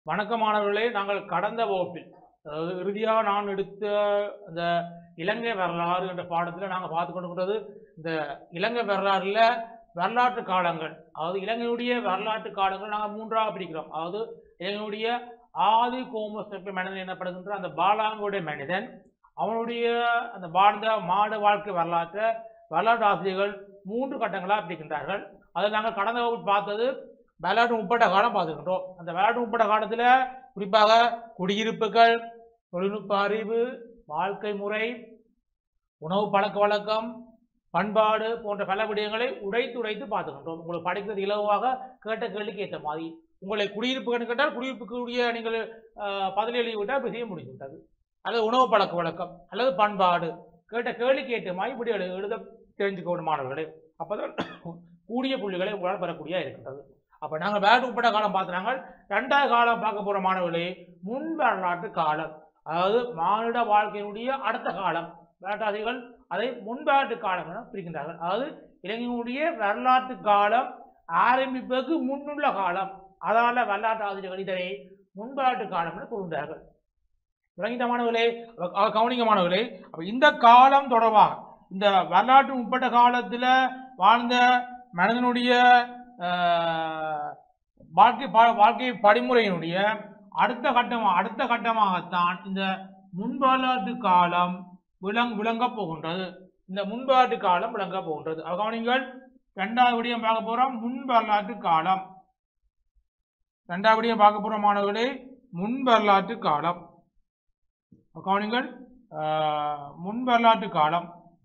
வணக்கமானவர்களே நாங்கள் கடந்த வகுப்பில் அதாவது இறுதியாக நான் எடுத்த அந்த இலங்கை வரலாறு என்ற பாடத்தில் நாங்கள் பார்த்து கொண்டிருக்கிறது இந்த இலங்கை வரலாறுல வரலாற்று காலங்கள் அதாவது இலங்கையுடைய வரலாற்று காலங்கள் நாங்கள் மூன்றாக பிரிக்கிறோம் அதாவது இலங்கையுடைய ஆதி கோமஸ்தப்ப மனிதன் எனப்படுகின்ற அந்த பாலாங்குடைய மனிதன் அவனுடைய அந்த வாழ்ந்த மாடு வாழ்க்கை வரலாற்றை வரலாற்று ஆசிரியர்கள் மூன்று கட்டங்களாக பிரிக்கின்றார்கள் அதில் நாங்கள் கடந்த வகுப்பு பார்த்தது வரலாற்று முப்பட்ட காலம் பார்த்துக்கிட்டோம் அந்த வரலாற்று முப்பட்ட காலத்தில் குறிப்பாக குடியிருப்புகள் தொழில்நுட்ப அறிவு வாழ்க்கை முறை உணவு பழக்க வழக்கம் பண்பாடு போன்ற பல விடயங்களை உடைத்து உடைத்து பார்த்துக்கிட்டோம் உங்களுக்கு படிக்கிறது இலவாக கேட்ட கேள்விக்கு ஏற்ற மாதிரி உங்களை குடியிருப்புகள் கேட்டால் குடியிருப்புக்குரிய நீங்கள் ஆஹ், பதில் எழுதி விட்டால் இப்படி செய்ய முடிஞ்சு விட்டது அல்லது உணவு பழக்க வழக்கம் அல்லது பண்பாடு கேட்ட கேள்விக்கு ஏற்ற மாதிரி இப்படி எழுத எழுத தெரிஞ்சுக்கணும் மாணவர்களே அப்போதான் கூடிய புள்ளிகளை உங்களால் பெறக்கூடிய இருக்கின்றது அப்போ நாங்கள் வேறு உட்பட்ட காலம் பார்த்துனாங்க ரெண்டாவது காலம் பார்க்க போகிற மாணவர்களே முன் வரலாற்று காலம் அதாவது மானிட வாழ்க்கையினுடைய அடுத்த காலம் வரலாற்றாசிரியர்கள் அதை முன்பாட்டு காலம் என பிரிக்கின்றார்கள் அதாவது இலங்கையினுடைய வரலாற்று காலம் ஆரம்பிப்பதற்கு முன்னுள்ள காலம் அதனால வரலாற்று ஆசிரியர்கள் இதனை முன்பாட்டு காலம் என கூறுகின்றார்கள் விளங்கிட்ட மாணவர்களே அவ- கவனிக்க மாணவர்களே அப்ப இந்த காலம் தொடர்பாக இந்த வரலாற்று முற்பட்ட காலத்துல வாழ்ந்த மனிதனுடைய ஆஹ், வாழ்க்கை ப- வாழ்க்கை படிமுறையினுடைய அடுத்த கட்டமாக அடுத்த கட்டமாகத்தான் இந்த முன்வரலாற்று காலம் விளங் விளங்கப் போகின்றது இந்த முன்வரலாற்று காலம் விளங்கப் போகின்றது அப்ப கவனிங்கள் ரெண்டாவது விடயம் பார்க்க போறோம் முன் வரலாற்று காலம் ரெண்டாவது விடயம் பார்க்க போற மாணவர்களே முன் வரலாற்று காலம் அப்ப கவனிங்கள் ஆஹ், முன் வரலாற்று காலம்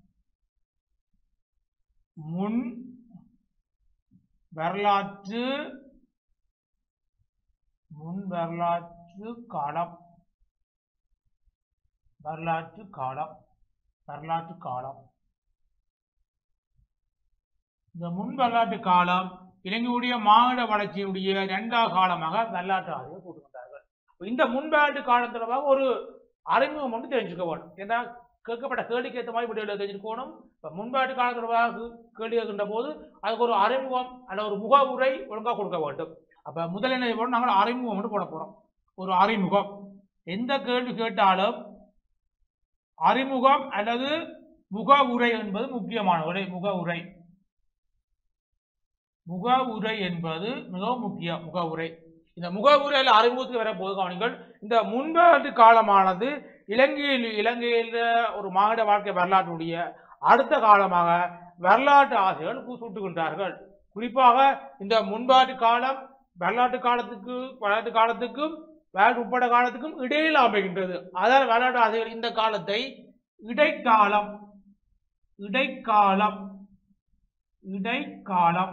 முன் வரலாற்று முன் வரலாற்று காலம் வரலாற்று காலம் வரலாற்று காலம் இந்த முன் வரலாற்று காலம் இலங்கையுடைய மாநில வளர்ச்சியினுடைய இரண்டாவது காலமாக வரலாற்று ஆசிரியர் போட்டுக்கிட்டார்கள் இந்த முன் வரலாற்று காலம் தொடர்பாக ஒரு அறிமுகம் வந்து தெரிஞ்சுக்க வேணும் ஏன்னா கேட்கப்பட்ட கேள்விக்கு ஏற்ற மாதிரி விடையில் தெரிஞ்சுக்கணும் இப்போ முன்பாட்டு காலம் தொடர்பாக கேள்வி கேட்கின்ற போது அதுக்கு ஒரு அறிமுகம் அல்ல ஒரு முகவுரை ஒழுங்காக கொடுக்க வேண்டும் அப்போ முதல் என்ன செய்ய போறோம் நாங்கள் அறிமுகம் வந்து போட போகிறோம் ஒரு அறிமுகம் எந்த கேள்வி கேட்டாலும் அறிமுகம் அல்லது முகவுரை என்பது முக்கியமான உரை முகவுரை முகவுரை என்பது மிகவும் முக்கியம் முகவுரை இந்த முகவுரையில் அறிமுகத்துக்கு வர போது கவனிங்கள் இந்த முன்பாட்டு காலமானது இலங்கையில் இலங்கையில் ஒரு மாநில வாழ்க்கை வரலாற்றுடைய அடுத்த காலமாக வரலாற்று ஆசிரியர்கள் கு- சுட்டுகின்றார்கள் குறிப்பாக இந்த முன்பாட்டு காலம் வரலாற்று காலத்துக்கு வரலாற்று காலத்துக்கும் வரலாற்று உட்பட காலத்துக்கும் இடையில் அமைகின்றது அதால் வரலாற்று ஆசிரியர் இந்த காலத்தை இடைக்காலம் இடைக்காலம் இடைக்காலம்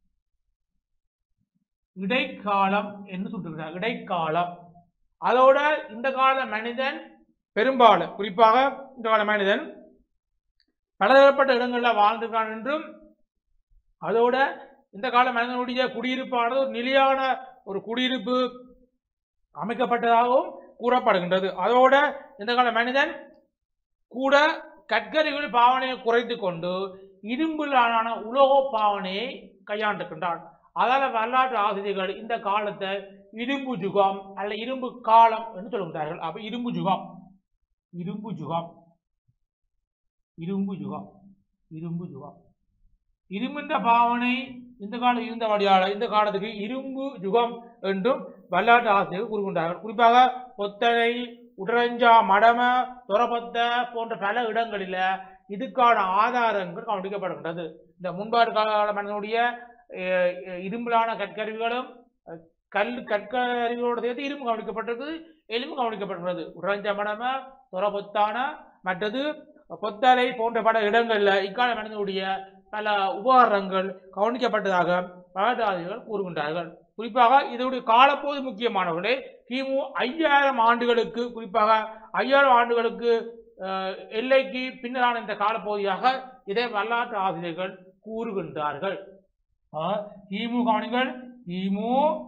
இடைக்காலம் என்று சொல்லுகிறார் இடைக்காலம் அதோட இந்த கால மனிதன் பெரும்பாலும் குறிப்பாக இந்த கால மனிதன் பலதரப்பட்ட இடங்களில் வாழ்ந்திருக்கான் என்றும் அதோட இந்த கால மனிதனுடைய குடியிருப்பானது ஒரு நிலையான ஒரு குடியிருப்பு அமைக்கப்பட்டதாகவும் கூறப்படுகின்றது அதோட இந்த கால மனிதன் கூட கற்கரிகள் பாவனையை குறைத்து கொண்டு இரும்பிலான உலோக பாவனையை கையாண்டிருக்கின்றான் அதால வரலாற்று ஆசிரியர்கள் இந்த காலத்தை இரும்பு யுகம் அல்ல இரும்பு காலம் என்று சொல்லுகிறார்கள் அப்ப இரும்பு யுகம் இரும்பு யுகம் இரும்பு யுகம் இரும்பு யுகம் இரும்பின்ற பாவனை இந்த காலம் இருந்தபடியால் இந்த காலத்துக்கு இரும்பு யுகம் என்றும் வரலாற்று ஆசிரியர்கள் கூறுகின்றார்கள் குறிப்பாக பொத்தனை உடரஞ்சா மடம துறபத்த போன்ற பல இடங்களில் இதுக்கான ஆதாரங்கள் கவனிக்கப்படுகின்றது இந்த முன்பாடு கால மனிதனுடைய அஹ், அஹ், இரும்பிலான கற்கருவிகளும் அஹ், கல் கற்கருவிகளோடு சேர்த்து இரும்பு கவனிக்கப்பட்டிருக்கு எலும்பு கவனிக்கப்பட்டுள்ளது உடரஞ்ச மடம துறபொத்தான மற்றது பொத்தலை போன்ற பல இடங்களில் இக்கால மனிதனுடைய பல உபகரணங்கள் கவனிக்கப்பட்டதாக வரலாற்றாசிரியர்கள் கூறுகின்றார்கள் குறிப்பாக இதனுடைய காலப்போது முக்கியமானவர்களே கிமு ஐயாயிரம் ஆண்டுகளுக்கு குறிப்பாக ஐயாயிரம் ஆண்டுகளுக்கு அஹ், எல்லைக்கு பின்னரான இந்த காலப்பகுதியாக இதை வரலாற்று ஆசிரியர்கள் கூறுகின்றார்கள் அஹ், கிமு கவனிங்கள் கிமு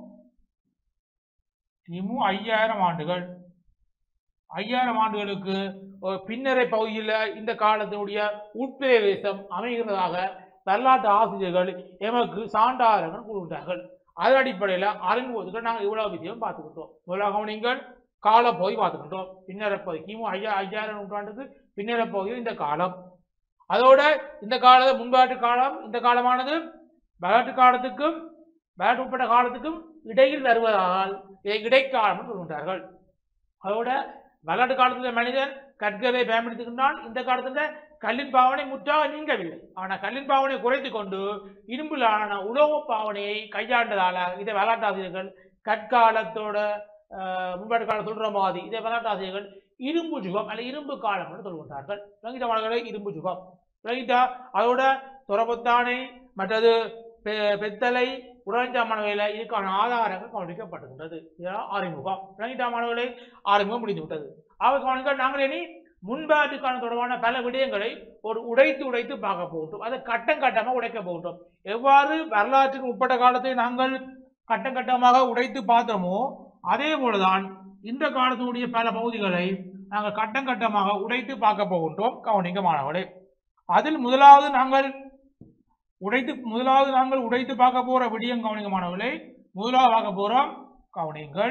கிமு ஐயாயிரம் ஆண்டுகள் ஐயாயிரம் ஆண்டுகளுக்கு ஒரு பின்னரை பகுதியில் இந்த காலத்தினுடைய உட்பிரவேசம் அமைகிறதாக வரலாற்று ஆசிரியர்கள் எமக்கு சான்றார்கள் கூறுகின்றார்கள் அதன் அடிப்படையில் அறிமுகத்துக்கு நாங்கள் இவ்வளவு விஷயம் பார்த்துக்கிட்டோம் முதலாக நீங்கள் காலப்பகுதி பார்த்துக்கிட்டோம் பின்னர பகுதி கிமு ஐயா ஐயாயிரம் நூற்றாண்டுக்கு பின்னர பகுதியில் இந்த காலம் அதோட இந்த கால முன்பாட்டு காலம் இந்த காலமானது வரலாற்று காலத்துக்கும் வரலாற்று உட்பட்ட காலத்துக்கும் இடையில் வருவதால் இதை இடைக்காலம் என்று சொல்கின்றார்கள் அதோட வரலாற்று காலத்தில் மனிதன் கற்களை பயன்படுத்துகின்றான் இந்த காலத்தில் கல்லின் பாவனை முற்றாக நீங்கவில்லை ஆனால் கல்லின் பாவனை குறைத்து கொண்டு இரும்பிலான உலோக பாவனையை கையாண்டதால இதை வரலாற்றாசிரியர்கள் கற்காலத்தோட ஆஹ், முன்பாட்டு காலம் சொல்ற மாதிரி இதை வரலாற்றாசிரியர்கள் இரும்பு யுகம் அல்ல இரும்பு காலம் என்று சொல்கின்றார்கள் விளங்கிட்ட மாணவர்களே இரும்பு யுகம் விளங்கிட்டா அதோட துறபத்தானை மற்றது பெ- பெத்தலை உடனஞ்சா மாணவர்களை இதுக்கான ஆதாரங்கள் கவனிக்கப்பட்டிருக்கின்றது இதெல்லாம் அறிமுகம் விளங்கிட்டா மாணவர்களை அறிமுகம் முடிந்து விட்டது ஆக கவனிக்க நாங்கள் இனி முன்பாட்டுக்கான தொடர்பான பல விடயங்களை ஒரு உடைத்து உடைத்து பார்க்க போகின்றோம் அதை கட்டம் கட்டமாக உடைக்க போகின்றோம் எவ்வாறு வரலாற்றுக்கு உட்பட்ட காலத்தை நாங்கள் கட்டம் கட்டமாக உடைத்து பார்த்தோமோ அதே போலதான் இந்த காலத்தினுடைய பல பகுதிகளை நாங்கள் கட்டம் கட்டமாக உடைத்து பார்க்க போகின்றோம் கவனிக்க மாணவர்களே அதில் முதலாவது நாங்கள் உடைத்து முதலாவது நாங்கள் உடைத்து பார்க்க போற விடியம் கவனிக்க மாணவர்களே முதலாவது பார்க்க போறோம் கவனிங்கள்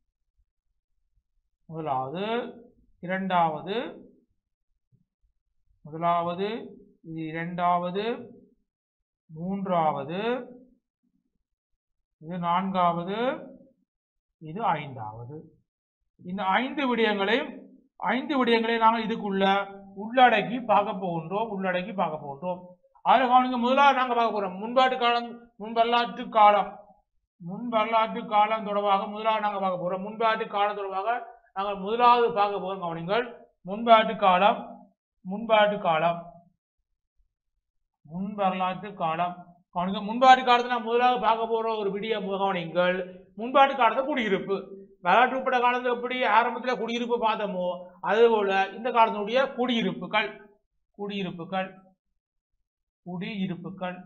முதலாவது இரண்டாவது முதலாவது இது இரண்டாவது மூன்றாவது இது நான்காவது இது ஐந்தாவது இந்த ஐந்து விடயங்களையும் ஐந்து விடயங்களை நாங்கள் இதுக்குள்ள உள்ளடக்கி பார்க்க போகின்றோம் உள்ளடக்கி பார்க்க போகின்றோம் அதில் கவனிங்க முதலாவது நாங்கள் பார்க்க போறோம் முன்பாட்டு காலம் முன்வரலாற்று காலம் முன் வரலாற்று காலம் தொடர்பாக முதலாவது நாங்கள் பார்க்க போறோம் முன்பாட்டு காலம் தொடர்பாக நாங்கள் முதலாவது பார்க்க போகிறோம் கவனிங்கள் முன்பாட்டு காலம் முன்பாட்டு காலம் முன் வரலாற்று காலம் கவனிங்க முன்பாட்டு காலத்தில் நான் முதலாவது பார்க்க போற ஒரு விடிய கவனிங்கள் முன்பாட்டு காலத்தை குடியிருப்பு வரலாற்று உட்பட்ட காலத்தில் எப்படி ஆரம்பத்தில் குடியிருப்பு பார்த்தோமோ அதுபோல இந்த காலத்தினுடைய குடியிருப்புகள் குடியிருப்புகள் குடியிருப்புகள்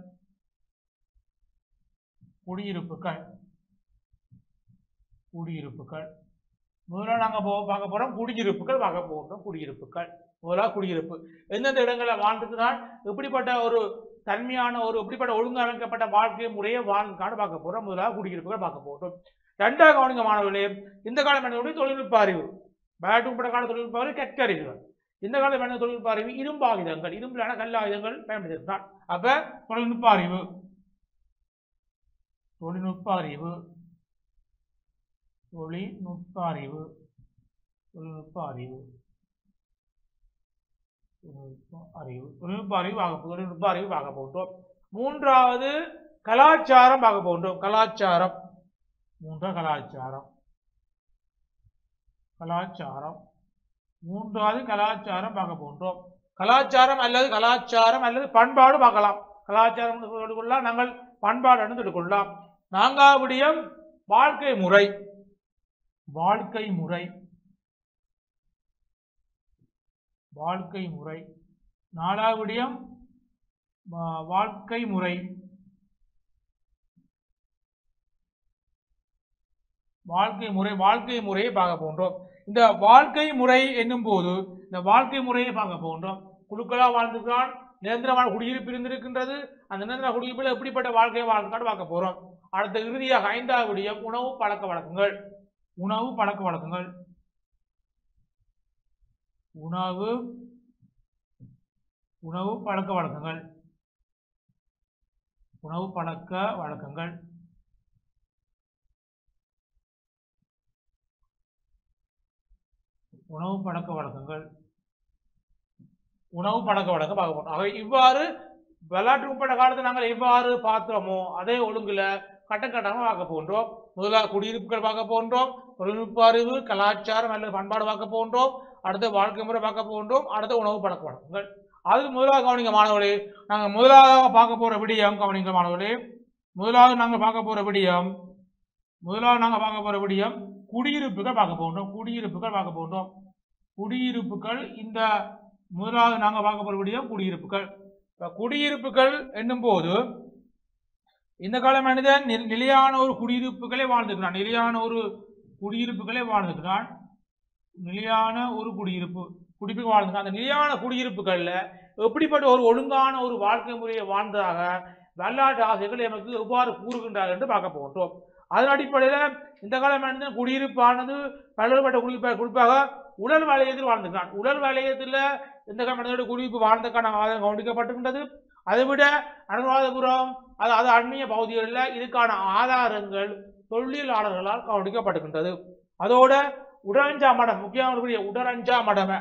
குடியிருப்புகள் குடியிருப்புகள் முதல்ல நாங்கள் போ பார்க்க போகிறோம் குடியிருப்புகள் பார்க்க போகிறோம் குடியிருப்புகள் முதலாக குடியிருப்பு எந்தெந்த இடங்களில் வாழ்ந்துக்கிறான் எப்படிப்பட்ட ஒரு தன்மையான ஒரு எப்படிப்பட்ட ஒழுங்கமைக்கப்பட்ட வாழ்க்கை முறையை வாழ்ந்துக்கான பார்க்க போகிறோம் முதலாக குடியிருப்புகள் பார்க்க போகிறோம் ரெண்டாவது கவனிங்க மாணவர்களே இந்த காலம் என்னுடைய தொழில்நுட்ப அறிவு பேட்டு உட்பட்ட கால தொழில்நுட்ப அறிவு கற்றறிவுகள் இந்த காலம் என்ன தொழில்நுட்ப அறிவு இரும்பு ஆயுதங்கள் இரும்பிலான கல் ஆயுதங்கள் பயன்படுத்தியிருக்கான் அப்ப தொழில்நுட்ப அறிவு தொழில்நுட்ப அறிவு தொழில்நுட்ப அறிவு தொழில்நுட்ப அறிவு தொழில்நுட்ப அறிவு தொழில்நுட்ப அறிவு பார்க்க போ- தொழில்நுட்ப அறிவு பார்க்க போன்றோம் மூன்றாவது கலாச்சாரம் பார்க்க போன்றோம் கலாச்சாரம் மூன்றாவது கலாச்சாரம் கலாச்சாரம் மூன்றாவது கலாச்சாரம் பார்க்க போன்றோம் கலாச்சாரம் அல்லது கலாச்சாரம் அல்லது பண்பாடு பார்க்கலாம் கலாச்சாரம் என்று சொல்லிக்கொள்ளலாம் நாங்கள் பண்பாடு என்று சொல்லிக்கொள்ளலாம் நான்காவது விடயம் வாழ்க்கை முறை வாழ்க்கை முறை வாழ்க்கை முறை நாலாவது விடயம் வா- வாழ்க்கை முறை வாழ்க்கை முறை வாழ்க்கை முறையை பார்க்க போன்றோம் இந்த வாழ்க்கை முறை என்னும் போது இந்த வாழ்க்கை முறையை பார்க்க போன்றோம் குழுக்களா வாழ்ந்துக்கிறான் நிரந்தரமான குடியிருப்பு இருந்திருக்கின்றது அந்த நிரந்தர குடியிருப்பில் எப்படிப்பட்ட வாழ்க்கையை வாழ்ந்துக்கான்னு பார்க்க போறோம் அடுத்த இறுதியாக ஐந்தாவது விடயம் உணவு பழக்க வழக்கங்கள் உணவு பழக்க வழக்கங்கள் உணவு உணவு பழக்க வழக்கங்கள் உணவு பழக்க வழக்கங்கள் உணவு பழக்க வழக்கங்கள் உணவு பழக்க வழக்கம் பார்க்க போறோம் ஆக இவ்வாறு விளையாட்டு உட்பட்ட காலத்தை நாங்கள் எவ்வாறு பார்த்தோமோ அதே ஒழுங்குல கட்டக்கட்டமாக பார்க்க போன்றோம் முதலாக குடியிருப்புகள் பார்க்க போன்றோம் தொழில்நுட்ப அறிவு கலாச்சாரம் அல்லது பண்பாடு பார்க்க போன்றோம் அடுத்து வாழ்க்கை முறை பார்க்க போன்றோம் அடுத்து உணவு பழக்க வழக்கங்கள் அது முதலாக கவனிங்க மாணவர்களே நாங்கள் முதலாக பார்க்க போற விடியம் கவனிங்க மாணவர்களே முதலாவது நாங்கள் பார்க்க போற விடியம் முதலாவது நாங்கள் பார்க்க போற விடியம் குடியிருப்புகள் பார்க்க போன்றோம் குடியிருப்புகள் பார்க்க போன்றோம் குடியிருப்புகள் இந்த முதலாவது நாங்கள் பார்க்க போற விடியம் குடியிருப்புகள் இப்ப குடியிருப்புகள் என்னும் போது இந்த கால மனிதன் நி- நிலையான ஒரு குடியிருப்புகளே வாழ்ந்துக்கிறான் நிலையான ஒரு குடியிருப்புகளே வாழ்ந்துக்கிறான் நிலையான ஒரு குடியிருப்பு குடியிருப்பு வாழ்ந்துக்கிறான் அந்த நிலையான குடியிருப்புகள்ல எப்படிப்பட்ட ஒரு ஒழுங்கான ஒரு வாழ்க்கை முறையை வாழ்ந்ததாக வரலாற்று ஆசிரியர்கள் எமக்கு எவ்வாறு கூறுகின்றார்கள் என்று பார்க்க போகின்றோம் அதன் அடிப்படையில் இந்த கால மனிதன் குடியிருப்பானது பல்வேறுபட்ட குடியிருப்ப குறிப்பாக உடல் வலயத்தில் வாழ்ந்துக்கிறான் உடல் வலயத்தில் இந்த கால மனிதனுடைய குடியிருப்பு வாழ்ந்ததுக்கான ஆதாரம் கவனிக்கப்பட்டிருக்கின்றது அதை விட அனுராதபுரம் அது அது அந்நிய பகுதிகளில் இதுக்கான ஆதாரங்கள் தொழிலாளர்களால் கவனிக்கப்படுகின்றது அதோட உடரஞ்சா மடம் முக்கியமான உடரஞ்சா மடம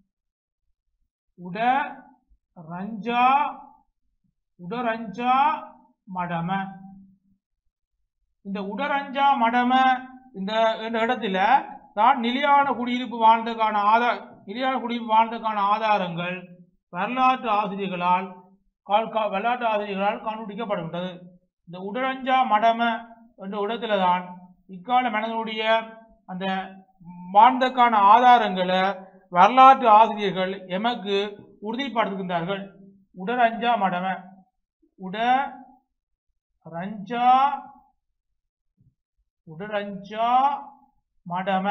உட ரஞ்சா உடரஞ்சா மடம இந்த உடரஞ்சா மடம இந்த இந்த இடத்துல தான் நிலையான குடியிருப்பு வாழ்ந்ததுக்கான ஆதார நிலையான குடியிருப்பு வாழ்ந்ததுக்கான ஆதாரங்கள் வரலாற்று ஆசிரியர்களால் கால் கா- வரலாற்று ஆசிரியர்களால் கண்டுபிடிக்கப்படுகின்றது இந்த உடரஞ்சா மடம என்ற இடத்துல தான் இக்கால மனிதனுடைய அந்த வாழ்ந்ததுக்கான ஆதாரங்களை வரலாற்று ஆசிரியர்கள் எமக்கு உறுதிப்படுத்துகின்றார்கள் உடரஞ்சா மடம உட ரஞ்சா உடரஞ்சா மடம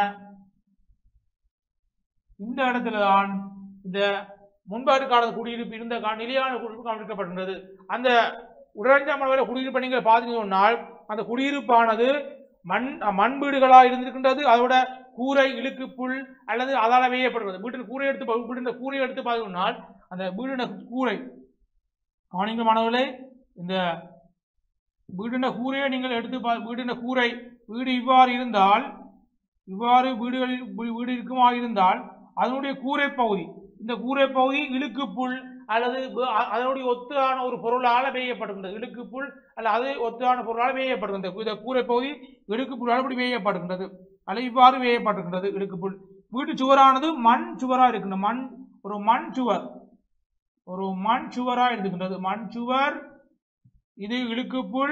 இந்த இடத்துல தான் இந்த முன்பாடு கால குடியிருப்பு இருந்த கா- நிலையான குடியிருப்பு காண்பிக்கப்படுகின்றது அந்த உடரஞ்சா மடம குடியிருப்பை நீங்கள் பார்த்தீங்கன்னா அந்த குடியிருப்பானது மண் மண் வீடுகளாக இருந்திருக்கின்றது அதோட கூரை இழுக்கு புல் அல்லது அதால வேயப்படுகிறது வீட்டில் கூரை எடுத்து பா- வீட்டின் கூரை எடுத்து பார்த்தோம்னா அந்த வீடின கூரை கவனிங்க மாணவர்களே இந்த வீடின கூரையை நீங்கள் எடுத்து பா வீடின கூரை வீடு இவ்வாறு இருந்தால் இவ்வாறு வீடுகளில் வீ- வீடு இருக்குமா இருந்தால் அதனுடைய கூரை பகுதி இந்த கூரை பகுதி இழுக்கு புல் அல்லது வ- அ- அதனுடைய ஒத்தான ஒரு பொருளால் வேயப்படுகின்றது இழுக்கு புல் அல்ல அது ஒத்தான பொருளால் வேயப்படுகின்றது இந்த கூரை பகுதி இடுக்கு புல்லால் இப்படி வேயப்படுகின்றது அல்ல இவ்வாறு வேயப்படுகின்றது இடுக்கு புல் வீட்டு சுவரானது மண் சுவராக இருக்கின்றது மண் ஒரு மண் சுவர் ஒரு மண் சுவராக இருக்கின்றது மண் சுவர் இது இழுக்கு புல்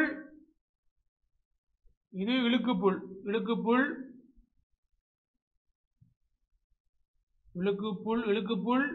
இது இழுக்கு புல் இழுக்கு புல் இழுக்கு புல் இழுக்கு புல்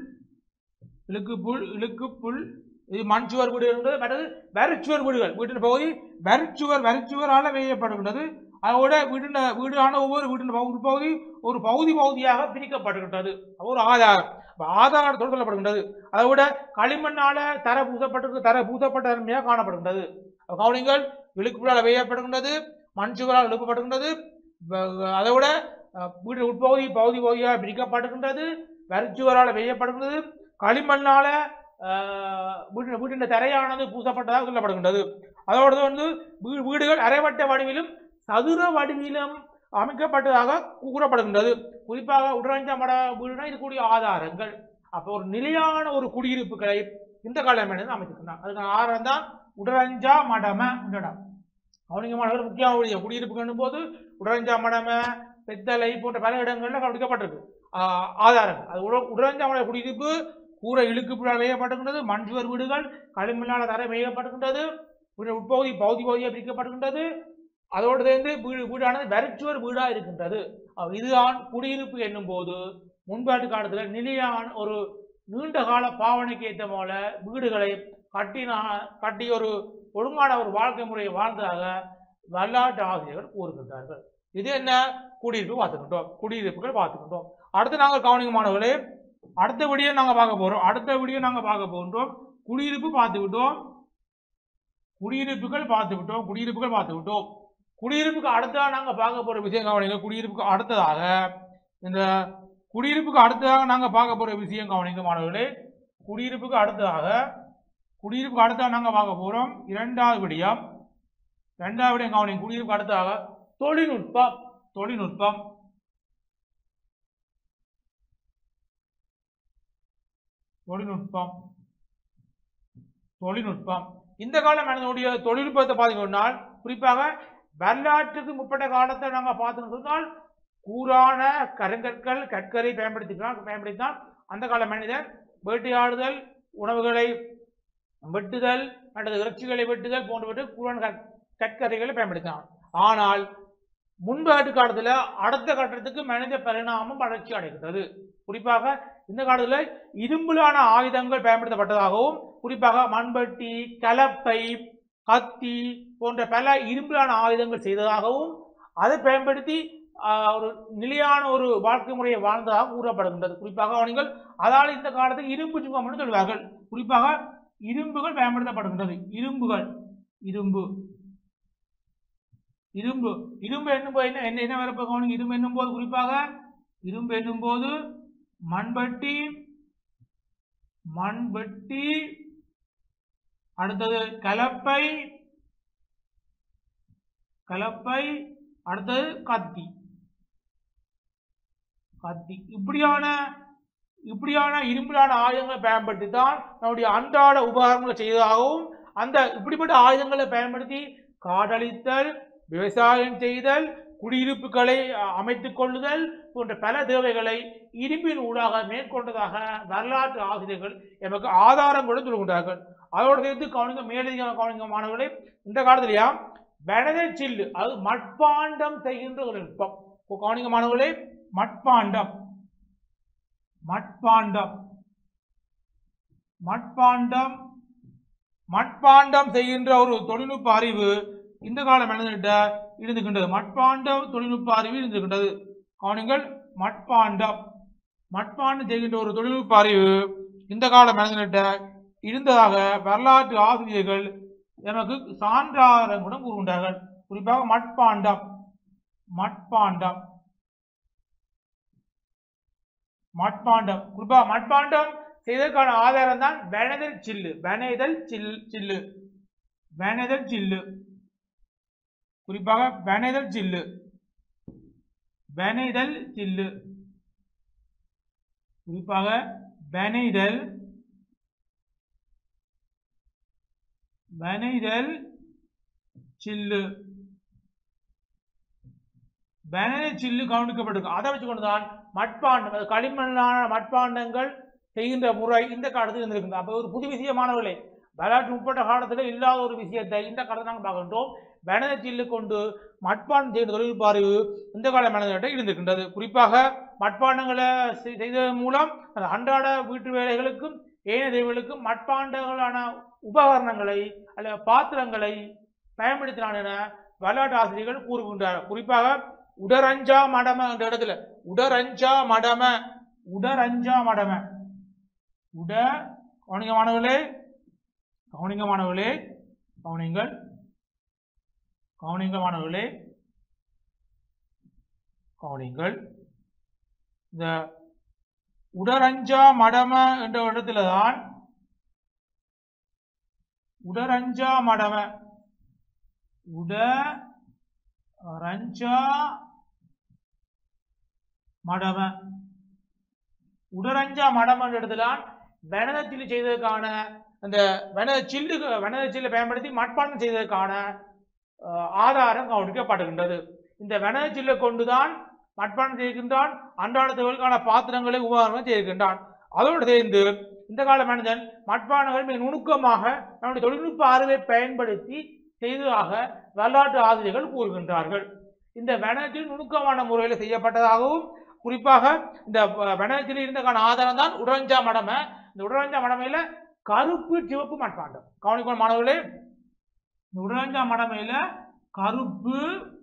இழுக்கு புல் இழுக்கு புல் இது மண் சுவர் வீடு என்பது மற்றது வரிச்சுவர் வீடுகள் வீட்டின் பகுதி வரிச்சுவர் வரிச்சுவரால் வேயப்படுகின்றது அதோட வீட்டின் வீடான ஒவ்வொரு வீட்டின் பகுதி பகுதி ஒரு பகுதி பகுதியாக பிரிக்கப்படுகின்றது ஒரு ஆதாரம் அப்ப ஆதாரத்தோடு சொல்லப்படுகின்றது அதை விட களிமண்ணால தர பூசப்பட்டு தர பூசப்பட்ட தன்மையாக காணப்படுகின்றது அப்ப கவனிங்கள் விழுக்குள்ளால் வேயப்படுகின்றது மண் சுவரால் எழுப்பப்படுகின்றது வ- அதை விட அஹ், வீடு உட்பகுதி பகுதி பகுதியாக பிரிக்கப்படுகின்றது வரிச்சுவரால் வேயப்படுகின்றது களிமண்ணால ஆஹ், வீட்டு வீட்டின் தரையானது பூசப்பட்டதாக சொல்லப்படுகின்றது அதோடு வந்து வீ- வீடுகள் அரைவட்ட வடிவிலும் சதுர வடிவிலும் அமைக்கப்பட்டதாக கூறப்படுகின்றது குறிப்பாக உடனஞ்ச மட வீடுனா இது கூடிய ஆதாரங்கள் அப்போ ஒரு நிலையான ஒரு குடியிருப்புகளை இந்த காலமேனது அமைச்சிருக்கிறான் அதுக்கான ஆதாரம் தான் உடரஞ்சா மடம என்ற இடம் அவனிங்க மாணவர் முக்கியமான குடியிருப்புகள் போது உடரஞ்சா மடம பெத்தலை போன்ற பல இடங்கள்ல கண்டுபிடிக்கப்பட்டிருக்கு ஆஹ் ஆதாரங்கள் அது உட உடரஞ்சா மட குடியிருப்பு கூரை இழுக்கு புழால் வேயப்பட்டிருக்கின்றது மண் சுவர் வீடுகள் களிமண்ணால தரை வேயப்பட்டிருக்கின்றது வீடு உட்பகுதி பகுதி பகுதியாக பிரிக்கப்பட்டிருக்கின்றது அதோடு சேர்ந்து வீடு வீடானது வெரச்சுவர் வீடா இருக்கின்றது அஹ் இதுதான் குடியிருப்பு என்னும் போது முன்பாட்டு காலத்தில் நிலையான ஒரு நீண்ட கால பாவனைக்கு ஏற்ற போல வீடுகளை கட்டினா கட்டி ஒரு ஒழுங்கான ஒரு வாழ்க்கை முறையை வாழ்ந்ததாக வரலாற்று ஆசிரியர்கள் கூறுகின்றார்கள் இது என்ன குடியிருப்பு பார்த்துக்கிட்டோம் குடியிருப்புகள் பார்த்துக்கிட்டோம் அடுத்து நாங்கள் கவனிக்க மாணவர்களே அடுத்த வீடியோ நாங்கள் பார்க்க போறோம் அடுத்த வீடியோ நாங்கள் பார்க்க போகின்றோம் குடியிருப்பு பார்த்துக்கிட்டோம் குடியிருப்புகள் பார்த்து விட்டோம் குடியிருப்புகள் பார்த்து விட்டோம் குடியிருப்புக்கு அடுத்ததாக நாங்கள் பார்க்க போகிற விஷயம் கவனிங்க குடியிருப்புக்கு அடுத்ததாக இந்த குடியிருப்புக்கு அடுத்ததாக நாங்கள் பார்க்க போகிற விஷயம் கவனிங்க மாணவர்களே குடியிருப்புக்கு அடுத்ததாக குடியிருப்புக்கு அடுத்ததாக நாங்கள் பார்க்க போகிறோம் இரண்டாவது விடயம் இரண்டாவது விடயம் கவனிங்க குடியிருப்புக்கு அடுத்ததாக தொழில்நுட்பம் தொழில்நுட்பம் தொழில்நுட்பம் தொழில்நுட்பம் இந்த கால மனிதனுடைய தொழில்நுட்பத்தை பார்த்தீங்கன்னா குறிப்பாக வரலாற்றுக்கு முற்பட்ட காலத்தை நாங்கள் பார்த்தோம்னு சொன்னால் கூரான கருங்கற்கள் கற்கரை பயன்படுத்திக்கலாம் பயன்படுத்தினால் அந்த கால மனிதன் வேட்டையாடுதல் உணவுகளை வெட்டுதல் அல்லது இறைச்சிகளை வெட்டுதல் போன்றவற்றை கூரான கற்- கற்கரைகளை பயன்படுத்தினான் ஆனால் முன்பாட்டு காலத்தில் அடுத்த கட்டத்துக்கு மனித பரிணாமம் வளர்ச்சி அடைகிறது குறிப்பாக இந்த காலத்தில் இரும்புலான ஆயுதங்கள் பயன்படுத்தப்பட்டதாகவும் குறிப்பாக மண்வெட்டி கலப்பை கத்தி போன்ற பல இரும்பிலான ஆயுதங்கள் செய்ததாகவும் அதை பயன்படுத்தி ஆஹ், ஒரு நிலையான ஒரு வாழ்க்கை முறையை வாழ்ந்ததாக கூறப்படுகின்றது குறிப்பாக நீங்கள் அதால் இந்த காலத்தில் இரும்பு சுங்கம் என்று சொல்வார்கள் குறிப்பாக இரும்புகள் பயன்படுத்தப்படுகின்றது இரும்புகள் இரும்பு இரும்பு இரும்பு என்னும் போது என்ன என்ன என்ன வரப்ப கவனிங்க இரும்பு என்னும் போது குறிப்பாக இரும்பு என்னும் போது மண்பட்டி மண்பட்டி அடுத்தது கலப்பை கலப்பை அடுத்தது கத்தி கத்தி இப்படியான இப்படியான இரும்பிலான ஆயுதங்களை பயன்படுத்தி தான் நம்முடைய அன்றாட உபகாரங்களை செய்வதாகவும் அந்த இப்படிப்பட்ட ஆயுதங்களை பயன்படுத்தி காடழித்தல் விவசாயம் செய்தல் குடியிருப்புகளை அஹ், அமைத்துக் கொள்ளுதல் போன்ற பல தேவைகளை இரும்பின் ஊடாக மேற்கொண்டதாக வரலாற்று ஆசிரியர்கள் எமக்கு ஆதாரம் கூட சொல்கின்றார்கள் அதோடு சேர்த்து கவனிக்க மேலதிக கவனிக்க மாணவர்களே இந்த காலத்திலேயா வனதை சில்லு அது மட்பாண்டம் செய்கின்ற ஒரு நுட்பம் இப்போ கவனிக்க மாணவர்களே மட்பாண்டம் மட்பாண்டம் மட்பாண்டம் மட்பாண்டம் செய்கின்ற ஒரு தொழில்நுட்ப அறிவு இந்த கால மனிதனிட்ட இருந்துகின்றது மட்பாண்ட தொழில்நுட்ப அறிவு இருந்துகின்றது கவனிங்கள் மட்பாண்டம் மட்பாண்டம் செய்கின்ற ஒரு தொழில்நுட்ப அறிவு இந்த கால மனிதனிட்ட இருந்ததாக வரலாற்று ஆசிரியர்கள் எமக்கு சான்றாரங்களுடன் கூறுகின்றார்கள் குறிப்பாக மட்பாண்டம் மட்பாண்டம் மட்பாண்டம் குறிப்பாக மட்பாண்டம் செய்ததற்கான ஆதாரம் தான் வெனதல் சில்லு வெனைதல் சில் சில்லு வெனைதல் சில்லு குறிப்பாக வெனைதல் சில்லு வெனைதல் சில்லு குறிப்பாக வெனைதல் வெனைதல் சில்லு வெனைதல் சில்லு கவனிக்கப்பட்டிருக்கு அதை வச்சு கொண்டுதான் மட்பாண்டம் அது களிமண்ணான மட்பாண்டங்கள் செய்கின்ற முறை இந்த காலத்தில் இருந்திருக்கு அப்போ ஒரு புது விஷயமானவர்களே வரலாற்று முற்பட்ட காலத்தில் இல்லாத ஒரு விஷயத்தை இந்த காலத்தில் நாங்கள் பார்க்கின்றோம் வெனத சில்லு கொண்டு மட்பாண்டம் செய்கிற தொழில்நுட்ப அறிவு இந்த கால மனிதர்கிட்ட இருந்திருக்கின்றது குறிப்பாக மட்பாண்டங்களை செய்- செய்ததன் மூலம் அந்த அன்றாட வீட்டு வேலைகளுக்கும் ஏனைய தேவைகளுக்கும் மட்பாண்டங்களான உபகரணங்களை அல்ல பாத்திரங்களை பயன்படுத்தினான் என வரலாற்று ஆசிரியர்கள் கூறுகின்றார் குறிப்பாக உடரஞ்சா மடம என்ற இடத்துல உடரஞ்சா மடம உடரஞ்சா மடம உட கவனிங்க மாணவர்களே கவனிங்க மாணவர்களே கவனிங்கள் கவனிங்க மாணவர்களே கவனிங்கள் இந்த உடரஞ்சா மடம என்ற இடத்துல தான் உடரஞ்சா மடம உட ரஞ்சா மடம உடரஞ்சா மடம் என்ற இடத்துல வெனத சில்லு செய்ததற்கான அந்த வெனத சில்லு வெனத சில்லை பயன்படுத்தி மட்பாண்டம் செய்ததற்கான அஹ், ஆதாரம் கவனிக்கப்படுகின்றது இந்த வெனத சில்லை கொண்டுதான் மட்பாண்டம் செய்கின்றான் அன்றாட தேவைகளுக்கான பாத்திரங்களை உபகரணம் செய்கின்றான் அதோடு சேர்ந்து இந்த கால மனிதன் மட்பாண்டங்கள் மிக நுணுக்கமாக நம்முடைய தொழில்நுட்ப அறிவை பயன்படுத்தி செய்ததாக வரலாற்று ஆசிரியர்கள் கூறுகின்றார்கள் இந்த வெனத்தில் நுணுக்கமான முறையில் செய்யப்பட்டதாகவும் குறிப்பாக இந்த வெனத்தில் இருந்தக்கான ஆதாரம் தான் உடரஞ்சா மடமை இந்த உடரஞ்சா மடமையில கருப்பு சிவப்பு மட்பாண்டம் கவனிக்கணும் மாணவர்களே இந்த உடரஞ்சா மடமையில கருப்பு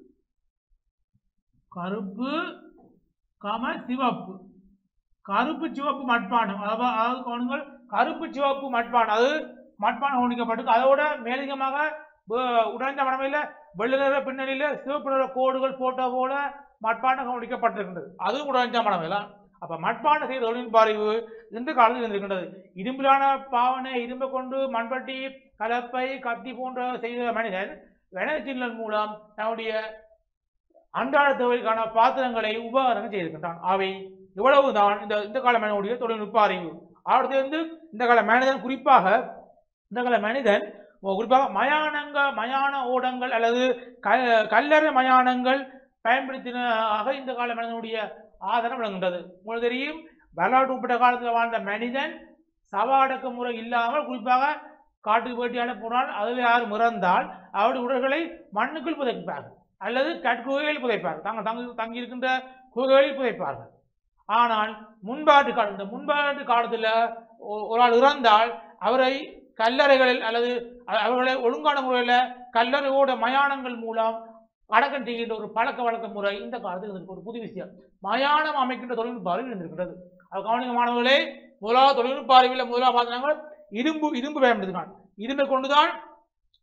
கருப்பு கம சிவப்பு கருப்பு சிவப்பு மட்பாண்டம் அதாவது அதாவது கவனிங்கள் கருப்பு சிவப்பு மட்பாண்டம் அது மட்பாண்டம் கவனிக்கப்பட்டு அதோட மேலதிகமாக வ- உடைந்த மடமையில வெள்ளை நிற பின்னணியில சிவப்பு நிற கோடுகள் போட்ட போல மட்பாண்டம் கவனிக்கப்பட்டிருக்கின்றது அதுவும் உடைந்த மடமையில அப்ப மட்பாண்ட செய்த தொழில்நுட்ப அறிவு இந்த காலத்தில் இருந்திருக்கின்றது இரும்பிலான பாவனை இரும்பை கொண்டு மண்பட்டி கலப்பை கத்தி போன்ற செய்த மனிதன் வெனச்சில்லன் மூலம் தன்னுடைய அன்றாட தேவைக்கான பாத்திரங்களை உபகரணம் செய்திருக்கின்றான் அவை இவ்வளவுதான் இந்த இந்த கால மனிதனுடைய தொழில்நுட்ப அறிவு அதோடு சேர்ந்து இந்த கால மனிதன் குறிப்பாக இந்த கால மனிதன் ஓ, குறிப்பாக மயானங்க மயான ஓடங்கள் அல்லது க கல்லறை மயானங்கள் பயன்படுத்தினாக இந்த கால மனிதனுடைய ஆதாரம் விளங்குகின்றது உங்களுக்கு தெரியும் வரலாற்று உட்பட்ட காலத்தில் வாழ்ந்த மனிதன் சவ அடக்க முறை இல்லாமல் குறிப்பாக காட்டுக்கு வேட்டியான போனால் அதில் யாரும் இறந்தால் அவருடைய உடல்களை மண்ணுக்குள் புதைப்பார்கள் அல்லது கற்குகையில் புதைப்பார்கள் தாங்கள் தங்கி தங்கி இருக்கின்ற குகைகளில் புதைப்பார்கள் ஆனால் முன்பாட்டு காலம் இந்த முன்பாட்டு காலத்தில் ஒ- ஒரு ஆள் இறந்தால் அவரை கல்லறைகளில் அல்லது அ- அவர்களை ஒழுங்கான முறையில் கல்லறையோட மயானங்கள் மூலம் அடக்கம் செய்கின்ற ஒரு பழக்க வழக்க முறை இந்த காலத்தில் இருந்திருக்கு ஒரு புது விஷயம் மயானம் அமைக்கின்ற தொழில்நுட்ப அறிவு இருந்திருக்கிறது அது கவனிக்க மாணவர்களே முதலாவது தொழில்நுட்ப அறிவில் முதலாவது பார்த்தீங்கன்னா இரும்பு இரும்பு பயன்படுத்தினான் இரும்பை கொண்டுதான்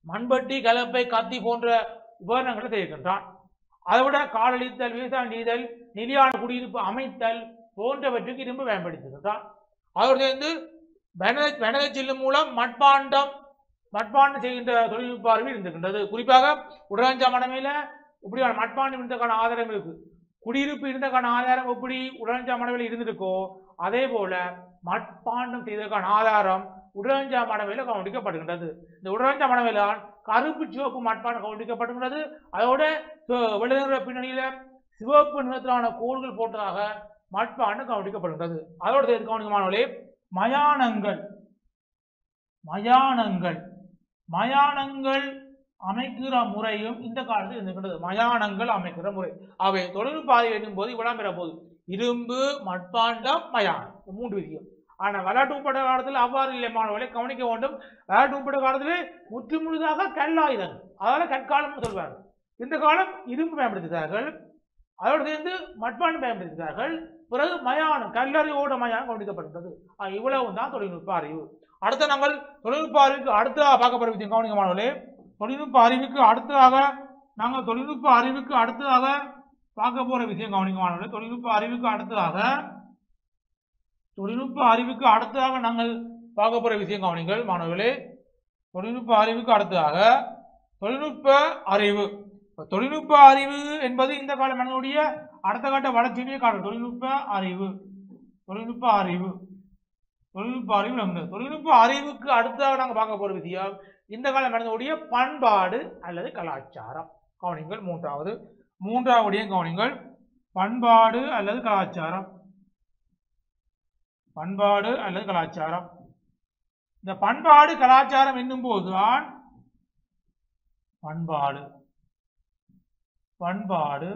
மண்பட்டி கலப்பை கத்தி போன்ற உபகரணங்களை செய்கின்றான் அதை விட காலளித்தல் விவசாயம் நீதல் நிலையான குடியிருப்பு அமைத்தல் போன்றவற்றுக்கு இரும்பு பயன்படுத்துகின்றான் அதோடு சேர்ந்து வெனத வெனத செல்லும் மூலம் மட்பாண்டம் மட்பாண்டம் செய்கின்ற தொழில்நுட்ப அறிவு இருந்திருக்கின்றது குறிப்பாக உடலஞ்சா மடமையில இப்படியான மட்பாண்டம் இருந்ததுக்கான ஆதாரம் இருக்கு குடியிருப்பு இருந்ததுக்கான ஆதாரம் எப்படி உடலஞ்சா மடமையில் இருந்திருக்கோ அதே போல மட்பாண்டம் செய்ததற்கான ஆதாரம் உடலஞ்சா மடமையில கவனிக்கப்படுகின்றது இந்த உடலஞ்சா மடமையிலான் கருப்பு சிவப்பு மட்பாண்டம் கவனிக்கப்படுகின்றது அதோட சு- வெள்ளை பின்னணியில சிவப்பு நிறத்திலான கோள்கள் போட்டதாக மட்பாண்டம் கவனிக்கப்படுகின்றது அதோடு சேர்த்து கவனிக்கமானவர்களே மயானங்கள் மயானங்கள் மயானங்கள் அமைக்கிற முறையும் இந்த காலத்தில் இருக்கின்றது மயானங்கள் அமைக்கிற முறை அவை தொழில்நுட்ப ஆய்வு என்னும் போது இவ்வளவு பெற போகுது இரும்பு மட்பாண்டம் மயானம் இந்த மூன்று விஷயம் ஆனா விளையாட்டு உட்பட காலத்தில் அவ்வாறு இல்லை மாணவர்களை கவனிக்க வேண்டும் விளையாட்டு உட்பட காலத்தில் முற்று முழுதாக கல்லாயுதங்கள் அதால கற்காலம்னு சொல்வார்கள் இந்த காலம் இரும்பு பயன்படுத்துகிறார்கள் அதோடு சேர்ந்து மட்பாண்டம் பயன்படுத்துகிறார்கள் பிறகு மயானம் கல்லறையோட மயானம் கவனிக்கப்படுகிறது ஆக, இவ்வளவு தான் தொழில்நுட்ப அறிவு அடுத்து நாங்கள் தொழில்நுட்ப அறிவுக்கு அடுத்ததாக பார்க்கப்படுற விஷயம் கவனிக்க மாணவர்களே தொழில்நுட்ப அறிவுக்கு அடுத்ததாக நாங்கள் தொழில்நுட்ப அறிவுக்கு அடுத்ததாக பார்க்க போற விஷயம் கவனிக்க மாணவர்களே தொழில்நுட்ப அறிவுக்கு அடுத்ததாக தொழில்நுட்ப அறிவுக்கு அடுத்ததாக நாங்கள் பார்க்க போற விஷயம் கவனிங்கள் மாணவர்களே தொழில்நுட்ப அறிவுக்கு அடுத்ததாக தொழில்நுட்ப அறிவு இப்ப தொழில்நுட்ப அறிவு என்பது இந்த கால மனிதனுடைய அடுத்த கட்ட வளர்ச்சியிலே காணும் தொழில்நுட்ப அறிவு தொழில்நுட்ப அறிவு தொழில்நுட்ப அறிவு நம்ம தொழில்நுட்ப அறிவுக்கு அடுத்ததாக நாங்கள் பார்க்க போற விஷயம் இந்த கால மனிதனுடைய பண்பாடு அல்லது கலாச்சாரம் கவனிங்கள் மூன்றாவது மூன்றாவதுடைய கவனிங்கள் பண்பாடு அல்லது கலாச்சாரம் பண்பாடு அல்லது கலாச்சாரம் இந்த பண்பாடு கலாச்சாரம் என்னும் போதுதான் பண்பாடு பண்பாடு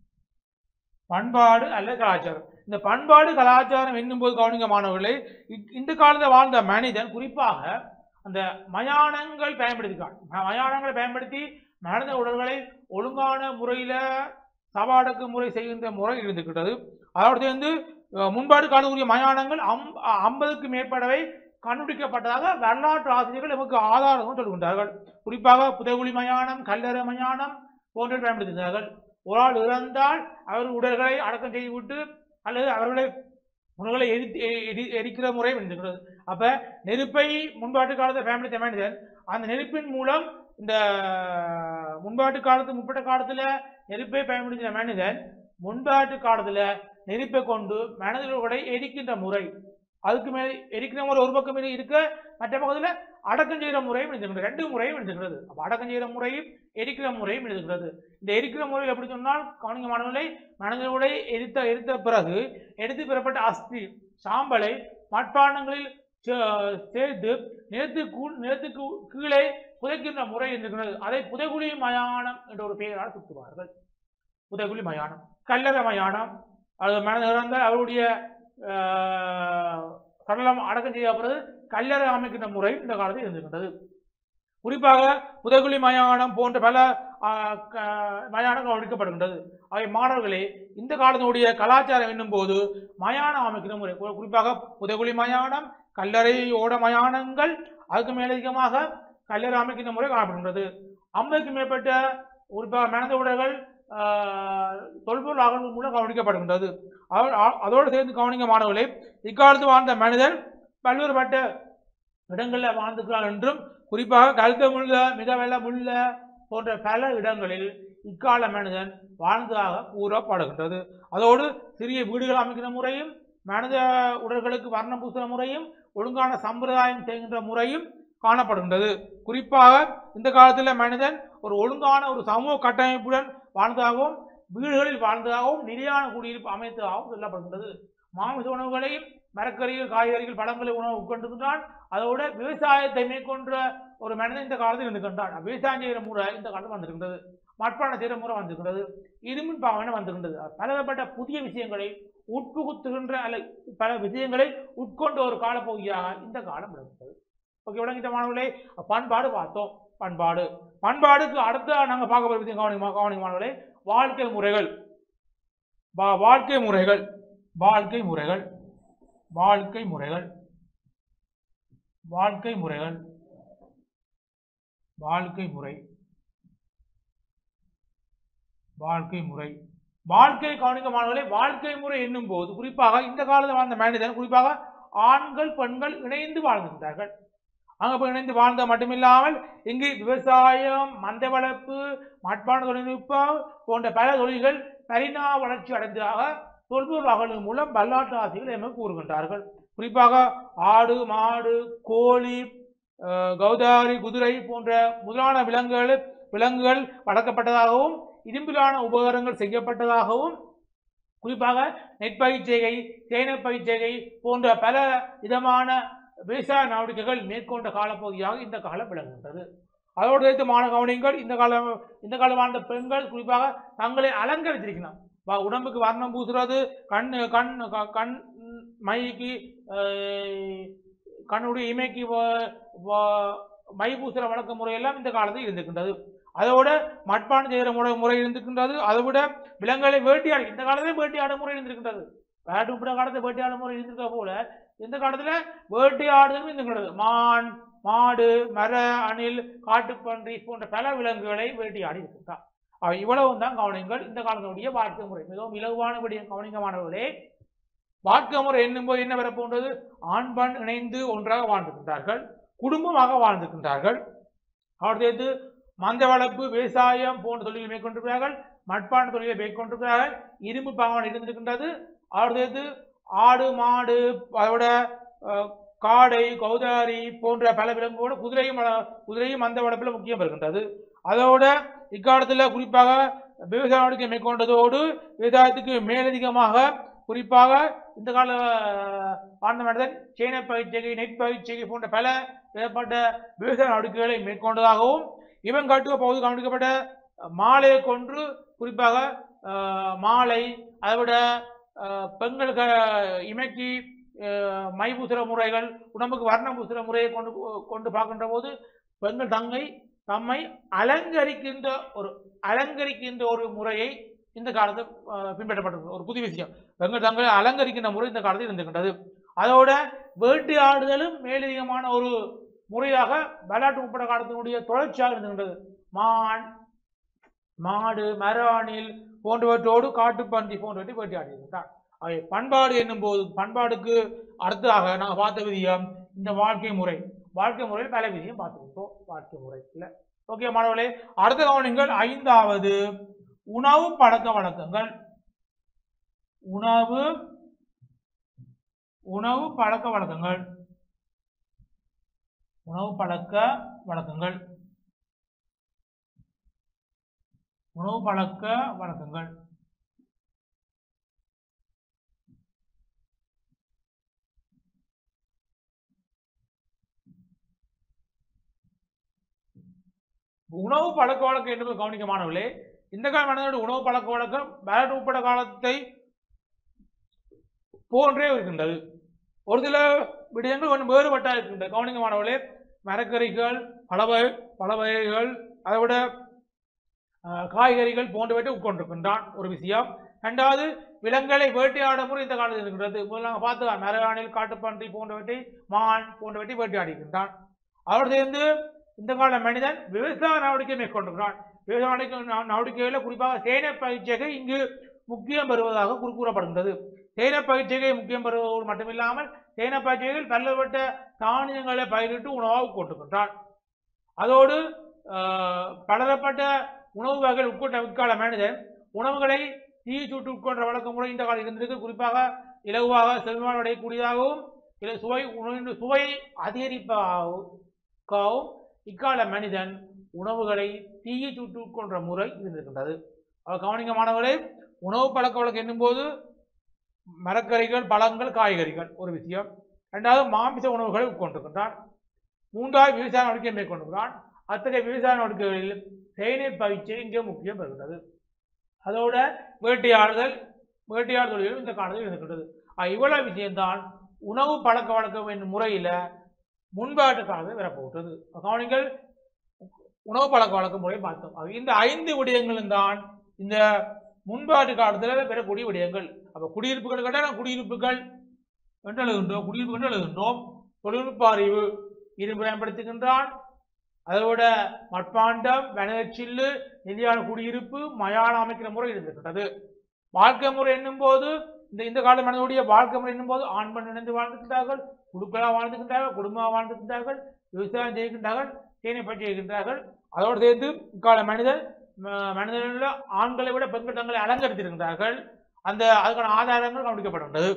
பண்பாடு அல்லது கலாச்சாரம் இந்த பண்பாடு கலாச்சாரம் என்னும்போது கவனிக்க மாணவர்களே இ- இந்த காலத்தில் வாழ்ந்த மனிதன் குறிப்பாக அந்த மயானங்கள் பயன்படுத்திக்கான் ம- மயானங்களை பயன்படுத்தி மனித உடல்களை ஒழுங்கான முறையில சவாடக்கு முறை செய்கின்ற முறை இருந்துகிட்டது அதோடு சேர்ந்து அஹ், முன்பாடு காலக்கூடிய மயானங்கள் அம் ஐம்பதுக்கு மேற்பட்டவை கண்டுபிடிக்கப்பட்டதாக வரலாற்று ஆசிரியர்கள் நமக்கு ஆதாரமும் சொல்கின்றார்கள் குறிப்பாக புதைகுழி மயானம் கல்லறை மயானம் போன்றவை பயன்படுத்துகிறார்கள் ஒரு ஆள் இறந்தால் அவர் உடல்களை அடக்கம் செய்துவிட்டு அல்லது அவர்களை உணவுகளை எரித்து எ- எரி- எரிக்கிற முறை இருந்துகிறது அப்ப நெருப்பை முன்பாட்டு காலத்தை பயன்படுத்த மனிதன் அந்த நெருப்பின் மூலம் இந்த முன்பாட்டு காலத்து முற்பட்ட காலத்துல நெருப்பை பயன்படுத்தின மனிதன் முன்பாட்டு காலத்துல நெருப்பை கொண்டு மனிதர்களை எரிக்கின்ற முறை அதுக்கு மேலே எரிக்கிற முறை ஒரு பக்கம் மேலே இருக்க மற்ற பக்கத்துல அடக்கம் செய்கிற முறையும் இருந்துகிறது ரெண்டு முறையும் இருந்துகிறது அப்ப அடக்கம் செய்கிற முறையும் எரிக்கிற முறையும் இருந்துகிறது இந்த எரிக்கிற முறையில் எப்படி சொன்னால் கவனிக்க மாணவர்களை மனிதனுடைய எரித்த எரித்த பிறகு எடுத்து பெறப்பட்ட அஸ்தி சாம்பலை மட்பாண்டங்களில் சே- சேர்த்து நிலத்து கூ- நிலத்துக்கு கீழே புதைக்கின்ற முறை இருக்கிறது அதை புதைகுழி மயானம் என்ற ஒரு பெயரால் சுற்றுவார்கள் புதைகுழி மயானம் கல்லறை மயானம் அது மனிதன் இறந்தால் அவருடைய ஆஹ், சடலம் அடக்கம் செய்யப்படுறது கல்லறை அமைக்கின்ற முறை இந்த காலத்தில் இருந்திருக்கின்றது குறிப்பாக புதைகுழி மயானம் போன்ற பல ஆஹ், க- மயானங்கள் அமைக்கப்படுகின்றது அவை மாணவர்களே இந்த காலத்தினுடைய கலாச்சாரம் என்னும் போது மயானம் அமைக்கிற முறை குறி- குறிப்பாக புதைகுழி மயானம் கல்லறை ஓட மயானங்கள் அதுக்கு மேலதிகமாக கல்லறை அமைக்கின்ற முறை காணப்படுகின்றது ஐம்பதுக்கு மேற்பட்ட குறிப்பாக மனித உடல்கள் ஆஹ், தொல்பொருள் அகழ்வு மூலம் கவனிக்கப்படுகின்றது அதோ- அ- அதோடு சேர்ந்து கவனிக்க மாணவர்களே இக்காலத்து வாழ்ந்த மனிதன் பல்வேறுபட்ட இடங்களில் வாழ்ந்துக்கிறார் என்றும் குறிப்பாக கழுத்தமுள்ள மிக வெள்ளமுள்ள போன்ற பல இடங்களில் இக்கால மனிதன் வாழ்ந்ததாக கூறப்படுகின்றது அதோடு சிறிய வீடுகள் அமைக்கிற முறையும் மனித உடல்களுக்கு வர்ணம் பூசுகிற முறையும் ஒழுங்கான சம்பிரதாயம் செய்கின்ற முறையும் காணப்படுகின்றது குறிப்பாக இந்த காலத்தில் மனிதன் ஒரு ஒழுங்கான ஒரு சமூக கட்டமைப்புடன் வாழ்ந்ததாகவும் வீடுகளில் வாழ்ந்ததாகவும் நிலையான குடியிருப்பு அமைத்ததாகவும் சொல்லப்படுகின்றது மாமிச உணவுகளையும் மரக்கறிகள் காய்கறிகள் பழங்களை உணவு உட்கொண்டிருக்கின்றான் அதோட விவசாயத்தை மேற்கொண்ட ஒரு மனிதன் இந்த காலத்தில் இருக்கின்றான் விவசாயம் செய்கிற முறை இந்த காலத்தில் வந்திருக்கின்றது மட்பான செய்கிற முறை வந்திருக்கிறது இரும்பின் பாவனை வந்திருக்கின்றது பலதப்பட்ட புதிய விஷயங்களை உட்புகுத்துகின்ற அல்ல பல விஷயங்களை உட்கொண்ட ஒரு காலப்பகுதியாக இந்த காலம் இருக்கின்றது ஓகே விளங்கிட்ட மாணவர்களே பண்பாடு பார்த்தோம் பண்பாடு பண்பாடுக்கு அடுத்த நாங்க பார்க்க போற விஷயம் கவனிக்க கவனிக்க மாணவர்களே வாழ்க்கை முறைகள் வா- வாழ்க்கை முறைகள் வாழ்க்கை முறைகள் வாழ்க்கை முறைகள் வாழ்க்கை முறைகள் வாழ்க்கை முறை வாழ்க்கை முறை வாழ்க்கை கவனிக்க மாணவர்களே வாழ்க்கை முறை என்னும் போது குறிப்பாக இந்த காலத்தில் வாழ்ந்த மனிதன் குறிப்பாக ஆண்கள் பெண்கள் இணைந்து வாழ்ந்திருந்தார்கள் அங்க போய் இணைந்து வாழ்ந்த மட்டுமில்லாமல் இங்கு விவசாயம் மந்த வளர்ப்பு மட்பான தொழில்நுட்பம் போன்ற பல தொழில்கள் பரிணா வளர்ச்சி அடைந்ததாக தொல்பொருள் மூலம் வரலாற்று ஆசிரியர்கள் எமக்கு கூறுகின்றார்கள் குறிப்பாக ஆடு மாடு கோழி அஹ், கௌதாரி குதிரை போன்ற முதலான விலங்குகள் விலங்குகள் வளர்க்கப்பட்டதாகவும் இரும்பிலான உபகரணங்கள் செய்யப்பட்டதாகவும் குறிப்பாக நெற்பயிற்சிகை தேன பயிற்சிகை போன்ற பல விதமான விவசாய நடவடிக்கைகள் மேற்கொண்ட காலப்பகுதியாக இந்த காலம் விளங்குகின்றது அதோடு சேர்த்து மாணவ கவனிங்கள் இந்த காலம் இந்த காலம் வாழ்ந்த பெண்கள் குறிப்பாக தங்களை அலங்கரித்திருக்கணும் வ- உடம்புக்கு வர்ணம் பூசுறது கண் கண் க- கண் மைக்கு அஹ், கண்ணுடைய இமைக்கு வ- வ- மை பூசுற வழக்க முறையெல்லாம் இந்த காலத்தில் இருந்திருக்கின்றது அதோட மட்பான செய்கிற முறை முறை இருந்திருக்கின்றது அதை விட விலங்குகளை வேட்டையாடி இந்த காலத்திலே வேட்டையாடும் முறை இருந்திருக்கின்றது வேட்டு உப்பிட காலத்தில் வேட்டையாடும் முறை இருந்திருக்க போல இந்த காலத்துல வேட்டையாடுதலும் இருந்திருக்கின்றது மான் மாடு மர அணில் காட்டுப்பன்றி போன்ற பல விலங்குகளை வேட்டையாடி இருக்கின்றார் அவை இவ்வளவும் தான் கவனிங்கள் இந்த காலத்தினுடைய வாழ்க்கை முறை மிகவும் இலகுவான விடயம் கவனிக்கமானவர்களே வாழ்க்கை முறை என்னும்போது என்ன வரப்போன்றது ஆண் பெண் இணைந்து ஒன்றாக வாழ்ந்திருக்கின்றார்கள் குடும்பமாக வாழ்ந்திருக்கின்றார்கள் அவர் சேர்த்து மந்த வளர்ப்பு விவசாயம் போன்ற தொழிலை மேற்கொண்டிருக்கிறார்கள் மட்பான தொழிலை மேற்கொண்டிருக்கிறார்கள் இரும்பு பாவனை இருந்திருக்கின்றது அவர் சேர்த்து ஆடு மாடு அதோட அஹ், காடை கௌதாரி போன்ற பல விலங்குகளோட குதிரையும் வள- குதிரையும் மந்த வளர்ப்பில் முக்கியம் இருக்கின்றது அதோட இக்காலத்தில் குறிப்பாக விவசாய நடவடிக்கை மேற்கொண்டதோடு விவசாயத்துக்கு மேலதிகமாக குறிப்பாக இந்த கால அஹ், வாழ்ந்த மனிதன் சேனை பயிற்சிகை நெற்பயிற்சிகை போன்ற பல விதப்பட்ட விவசாய நடவடிக்கைகளை மேற்கொண்டதாகவும் இவன் காட்டுவ பகுதி கவனிக்கப்பட்ட மாலையை கொன்று குறிப்பாக அஹ், மாலை அதை விட அஹ், பெண்களுக்கு இமைக்கு அஹ், மை பூசுற முறைகள் உடம்புக்கு வர்ணம் பூசுற முறையை கொண்டு கொண்டு பார்க்கின்ற போது பெண்கள் தங்கை தம்மை அலங்கரிக்கின்ற ஒரு அலங்கரிக்கின்ற ஒரு முறையை இந்த காலத்தில் அஹ், பின்பற்றப்பட்டது ஒரு புதிய விஷயம் பெண்கள் தங்களை அலங்கரிக்கின்ற முறை இந்த காலத்தில் இருந்திருக்கின்றது அதோட வேட்டையாடுதலும் மேலதிகமான ஒரு முறையாக விளையாட்டு உட்பட காலத்தினுடைய தொடர்ச்சியாக இருந்திருக்கின்றது மான் மாடு மராணில் போன்றவற்றோடு காட்டுப்பன்றி போன்றவற்றை வேட்டையாடி இருந்தார் அவை பண்பாடு என்னும் போது பண்பாடுக்கு அடுத்ததாக நாங்கள் பார்த்த விதியம் இந்த வாழ்க்கை முறை வாழ்க்கை முறையில் பல விதியம் பார்த்துக்கிட்டோம் வாழ்க்கை முறை இல்லை ஓகே மாணவர்களே அடுத்த கவனிங்கள் ஐந்தாவது உணவு பழக்க வழக்கங்கள் உணவு உணவு பழக்க வழக்கங்கள் உணவு பழக்க வழக்கங்கள் உணவு பழக்க வழக்கங்கள் உணவு பழக்க வழக்கம் என்று கவனிக்கமானவர்களே இந்த கால மனிதனுடைய உணவு பழக்க வழக்கம் வேறு உட்பட காலத்தை போன்றே இருக்கின்றது ஒரு சில விடயங்கள் கொஞ்சம் வேறுபட்டா இருக்கின்றது கவனிக்கமானவர்களே மரக்கறிகள் பழவகை பல வகைகள் அதை விட அஹ், காய்கறிகள் போன்றவற்றை உட்கொண்டிருக்கின்றான் ஒரு விஷயம் ரெண்டாவது விலங்குகளை வேட்டையாட முறை இந்த காலத்தில் இருக்கின்றது முதல்ல நாங்கள் பார்த்து மரவானில் காட்டுப்பன்றி போன்றவற்றை மான் போன்றவற்றை வேட்டையாடுகின்றான் அவர் சேர்ந்து இந்த கால மனிதன் விவசாய நடவடிக்கை மேற்கொண்டிருக்கிறான் விவசாய நடவடிக்கை நடவடிக்கைகளில் குறிப்பாக சேனை பயிற்சிகை இங்கு முக்கியம் பெறுவதாக குறி- கூறப்படுகின்றது தேன பயிற்சிகை முக்கியம் பெறுவதோடு மட்டுமில்லாமல் தேன பயிற்சிகள் பல்வேறுபட்ட தானியங்களை பயிரிட்டு உணவாக உட்கொண்டிருக்கின்றான் அதோடு ஆஹ், பலதரப்பட்ட உணவு வகைகள் உட்கொண்ட உட்கால மனிதன் உணவுகளை தீ சுட்டு உட்கொண்ட வழக்கம் கூட இந்த காலம் இருந்திருக்கு குறிப்பாக இலகுவாக செல்வான் அடையக்கூடியதாகவும் இல்லை சுவை உணவின் சுவையை அதிகரிப்பதாகவும் இக்கால மனிதன் உணவுகளை தீயை சுட்டு உட்கொண்ட முறை இருந்திருக்கின்றது அவர் கவனிக்க மாணவர்களே உணவு பழக்க வழக்கம் என்னும்போது மரக்கறிகள் பழங்கள் காய்கறிகள் ஒரு விஷயம் ரெண்டாவது மாமிச உணவுகளை உட்கொண்டிருக்கின்றான் மூன்றாவது விவசாய நடவடிக்கை மேற்கொண்டிருக்கிறான் அத்தகைய விவசாய நடவடிக்கைகளில் தேநீர் பயிற்சி இங்கே முக்கியம் பெறுகிறது அதோட வேட்டையாடுதல் வேட்டையாடு தொழிலும் இந்த காலத்தில் இருக்கின்றது ஆக, இவ்வளவு விஷயம்தான் உணவு பழக்க வழக்கம் என்னும் முறையில் முன்பாட்டு காலத்தில் வரப்போகிறது கவனிங்கள் உணவு பழக்க வழக்க முறை பார்த்தோம் ஆக, இந்த ஐந்து விடயங்களும் தான் இந்த முன்பாட்டு காலத்தில் பெறக்கூடிய விடயங்கள் அப்போ குடியிருப்புகள் கேட்டால் குடியிருப்புகள் என்று எழுதுகின்றோம் குடியிருப்பு என்று எழுதுகின்றோம் தொழில்நுட்ப அறிவு இரும்பு பயன்படுத்துகின்றான் அதோட மட்பாண்டம் வனச்சில்லு நிதியான குடியிருப்பு மயானம் அமைக்கிற முறை இருந்திருக்கிறது வாழ்க்கை முறை என்னும் போது இந்த இந்த கால மனிதனுடைய வாழ்க்கை முறை என்னும் போது ஆண் பெண் இணைந்து வாழ்ந்துகின்றார்கள் குழுக்களாக வாழ்ந்துகின்றார்கள் குடும்பமாக வாழ்ந்துகின்றார்கள் விவசாயம் செய்கின்றார்கள் தேனை பற்றி செய்கின்றார்கள் அதோடு சேர்த்து இக்கால மனிதர் ம- மனிதர்களில் ஆண்களை விட பெண்கள் தங்களை அலங்கரித்திருக்கின்றார்கள் அந்த அதுக்கான ஆதாரங்கள் கவனிக்கப்படுகின்றது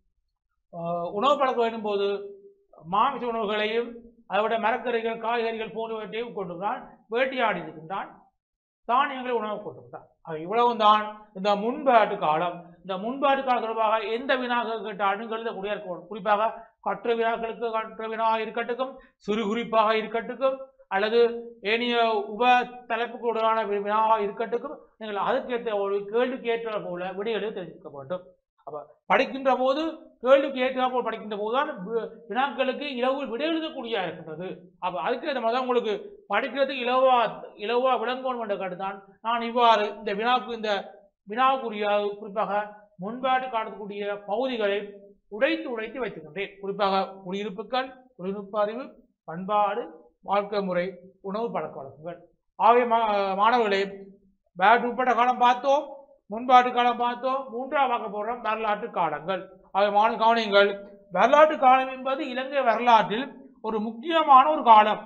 ஆஹ் உணவு பழக்கம் வேணும் போது மாமிச உணவுகளையும் அதை விட மரக்கறிகள் காய்கறிகள் போன்றவற்றையும் கொண்டிருந்தான் வேட்டையாடி இருக்கின்றான் தானியங்களை உணவு கொண்டிருந்தான் அது இவ்வளவும் தான் இந்த முன்பாட்டு காலம் இந்த முன்பாட்டு காலம் தொடர்பாக எந்த வினாக கேட்டாலும் எழுத கூடிய குறிப்பாக கற்ற வினாக்களுக்கு கற்ற வினா இருக்கட்டும் சிறு குறிப்பாக இருக்கட்டும் அல்லது ஏனைய உப தலைப்புகளுடனான வி- வினாவாக இருக்கட்டும் நீங்கள் அதற்கேற்ற ஒரு கேள்விக்கு ஏற்ற போல விடைகளை தெரிஞ்சுக்க வேண்டும் அப்ப படிக்கின்ற போது கேள்விக்கு ஏற்ற போல் படிக்கின்ற போதுதான் வி- வினாக்களுக்கு இலவு விடை எழுதக்கூடிய இருக்கின்றது அப்ப அதுக்கு ஏற்ற மாதிரி தான் உங்களுக்கு படிக்கிறதுக்கு இலவா இலவா விளங்கணும் என்ற கருத்தான் நான் இவ்வாறு இந்த வினாக்கு இந்த வினாவுக்குரிய குறிப்பாக முன்பாட்டு காணக்கூடிய பகுதிகளை உடைத்து உடைத்து வைத்திருக்கின்றேன் குறிப்பாக குடியிருப்புகள் தொழில்நுட்ப அறிவு பண்பாடு வாழ்க்கை முறை உணவு பழக்க வழக்கங்கள் ஆகிய மா மாணவர்களே பேட் உட்பட்ட காலம் பார்த்தோம் முன்பாட்டு காலம் பார்த்தோம் மூன்றாம் பார்க்க போறோம் வரலாற்று காலங்கள் ஆகிய மாணவ கவனியங்கள் வரலாற்று காலம் என்பது இலங்கை வரலாற்றில் ஒரு முக்கியமான ஒரு காலம்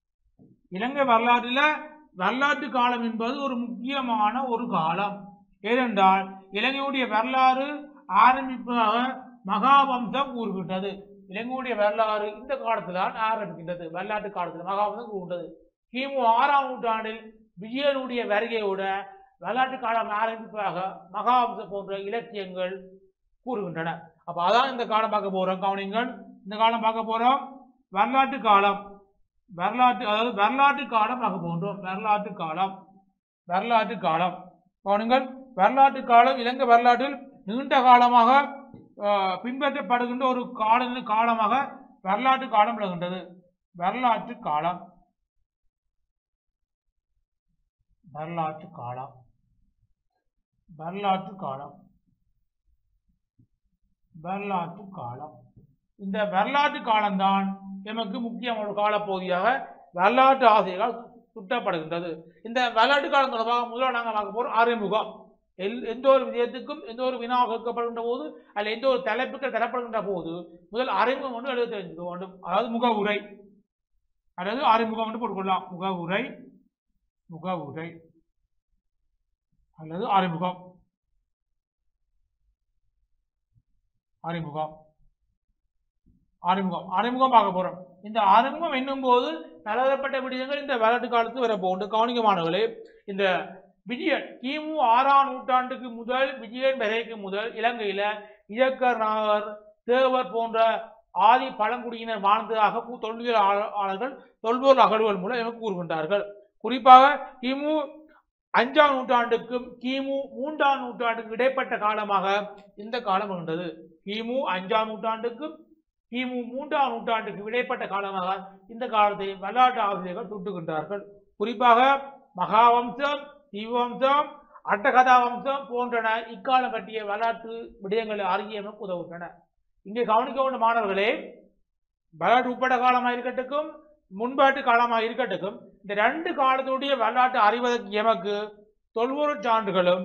இலங்கை வரலாற்றில் வரலாற்று காலம் என்பது ஒரு முக்கியமான ஒரு காலம் ஏனென்றால் இலங்கையுடைய வரலாறு ஆரம்பிப்பாக மகாவம்சம் கூறுகின்றது இலங்கையுடைய வரலாறு இந்த காலத்தில் தான் ஆரம்பிக்கின்றது வரலாற்று காலத்தில் மகாவம்சம் கூறுகின்றது கிமு ஆறாம் நூற்றாண்டில் விஜயனுடைய வருகையோட வரலாற்று காலம் ஆரம்பிப்பாக மகாவம்சம் போன்ற இலக்கியங்கள் கூறுகின்றன அப்ப அதான் இந்த காலம் பார்க்க போறோம் கவனிங்கள் இந்த காலம் பார்க்க போறோம் வரலாற்று காலம் வரலாற்று அதாவது வரலாற்று காலம் பார்க்க போன்றோம் வரலாற்று காலம் வரலாற்று காலம் கவனிங்கள் வரலாற்று காலம் இலங்கை வரலாற்றில் நீண்ட காலமாக ஆஹ், பின்பற்றப்படுகின்ற ஒரு கால காலமாக வரலாற்று காலம் விளங்குகின்றது வரலாற்று காலம் வரலாற்று காலம் வரலாற்று காலம் வரலாற்று காலம் இந்த வரலாற்று காலம்தான் எமக்கு முக்கியமான ஒரு காலப்பகுதியாக வரலாற்று ஆசிரியர்களால் சுட்டப்படுகின்றது இந்த வரலாற்று காலம் தொடர்பாக முதல்ல நாங்கள் பார்க்க போறோம் அறிமுகம் எல் எந்த ஒரு விஜயத்துக்கும் எந்த ஒரு வினா கேட்கப்படுகின்ற போது அல்ல எந்த ஒரு தலைப்புகள் தரப்படுகின்ற போது முதல் அறிமுகம் ஒன்று எழுத தெரிஞ்சுக்க வேண்டும் அதாவது முகவுரை அதாவது அறிமுகம் என்று போட்டுக்கொள்ளலாம் முகவுரை முகவுரை அல்லது அறிமுகம் அறிமுகம் அறிமுகம் அறிமுகம் பார்க்க போறோம் இந்த அறிமுகம் என்னும் போது பலதரப்பட்ட விடயங்கள் இந்த வரலாற்று காலத்து வர போன்று கவனிக்கமானவர்களே இந்த விஜயன் கிமு ஆறாம் நூற்றாண்டுக்கு முதல் விஜயன் வரைக்கு முதல் இலங்கையில இயக்கர் நாகர் தேவர் போன்ற ஆதி பழங்குடியினர் வாழ்ந்ததாக கு- தொல்லியல் ஆள- ஆளர்கள் தொல்பொருள் அகழ்வுகள் மூலம் எனக்கு கூறுகின்றார்கள் குறிப்பாக கிமு அஞ்சாம் நூற்றாண்டுக்கும் கிமு மூன்றாம் நூற்றாண்டுக்கும் இடைப்பட்ட காலமாக இந்த காலம் இருந்தது கிமு அஞ்சாம் நூற்றாண்டுக்கும் கிமு மூன்றாம் நூற்றாண்டுக்கு இடைப்பட்ட காலமாக இந்த காலத்தை வரலாற்று ஆசிரியர்கள் சுட்டுகின்றார்கள் குறிப்பாக மகாவம்சம் தீவம்சம் அட்டகதா வம்சம் போன்றன இக்காலம் பற்றிய வரலாற்று விடயங்களை அறியவும் உதவுகின்றன இங்கே கவனிக்க வேண்டும் மாணவர்களே வரலாற்று உட்பட காலமாக இருக்கட்டும் முன்பாட்டு காலமாக இருக்கட்டும் இந்த ரெண்டு காலத்துடைய வரலாற்று அறிவதற்கு எமக்கு தொல்பொருள் சான்றுகளும்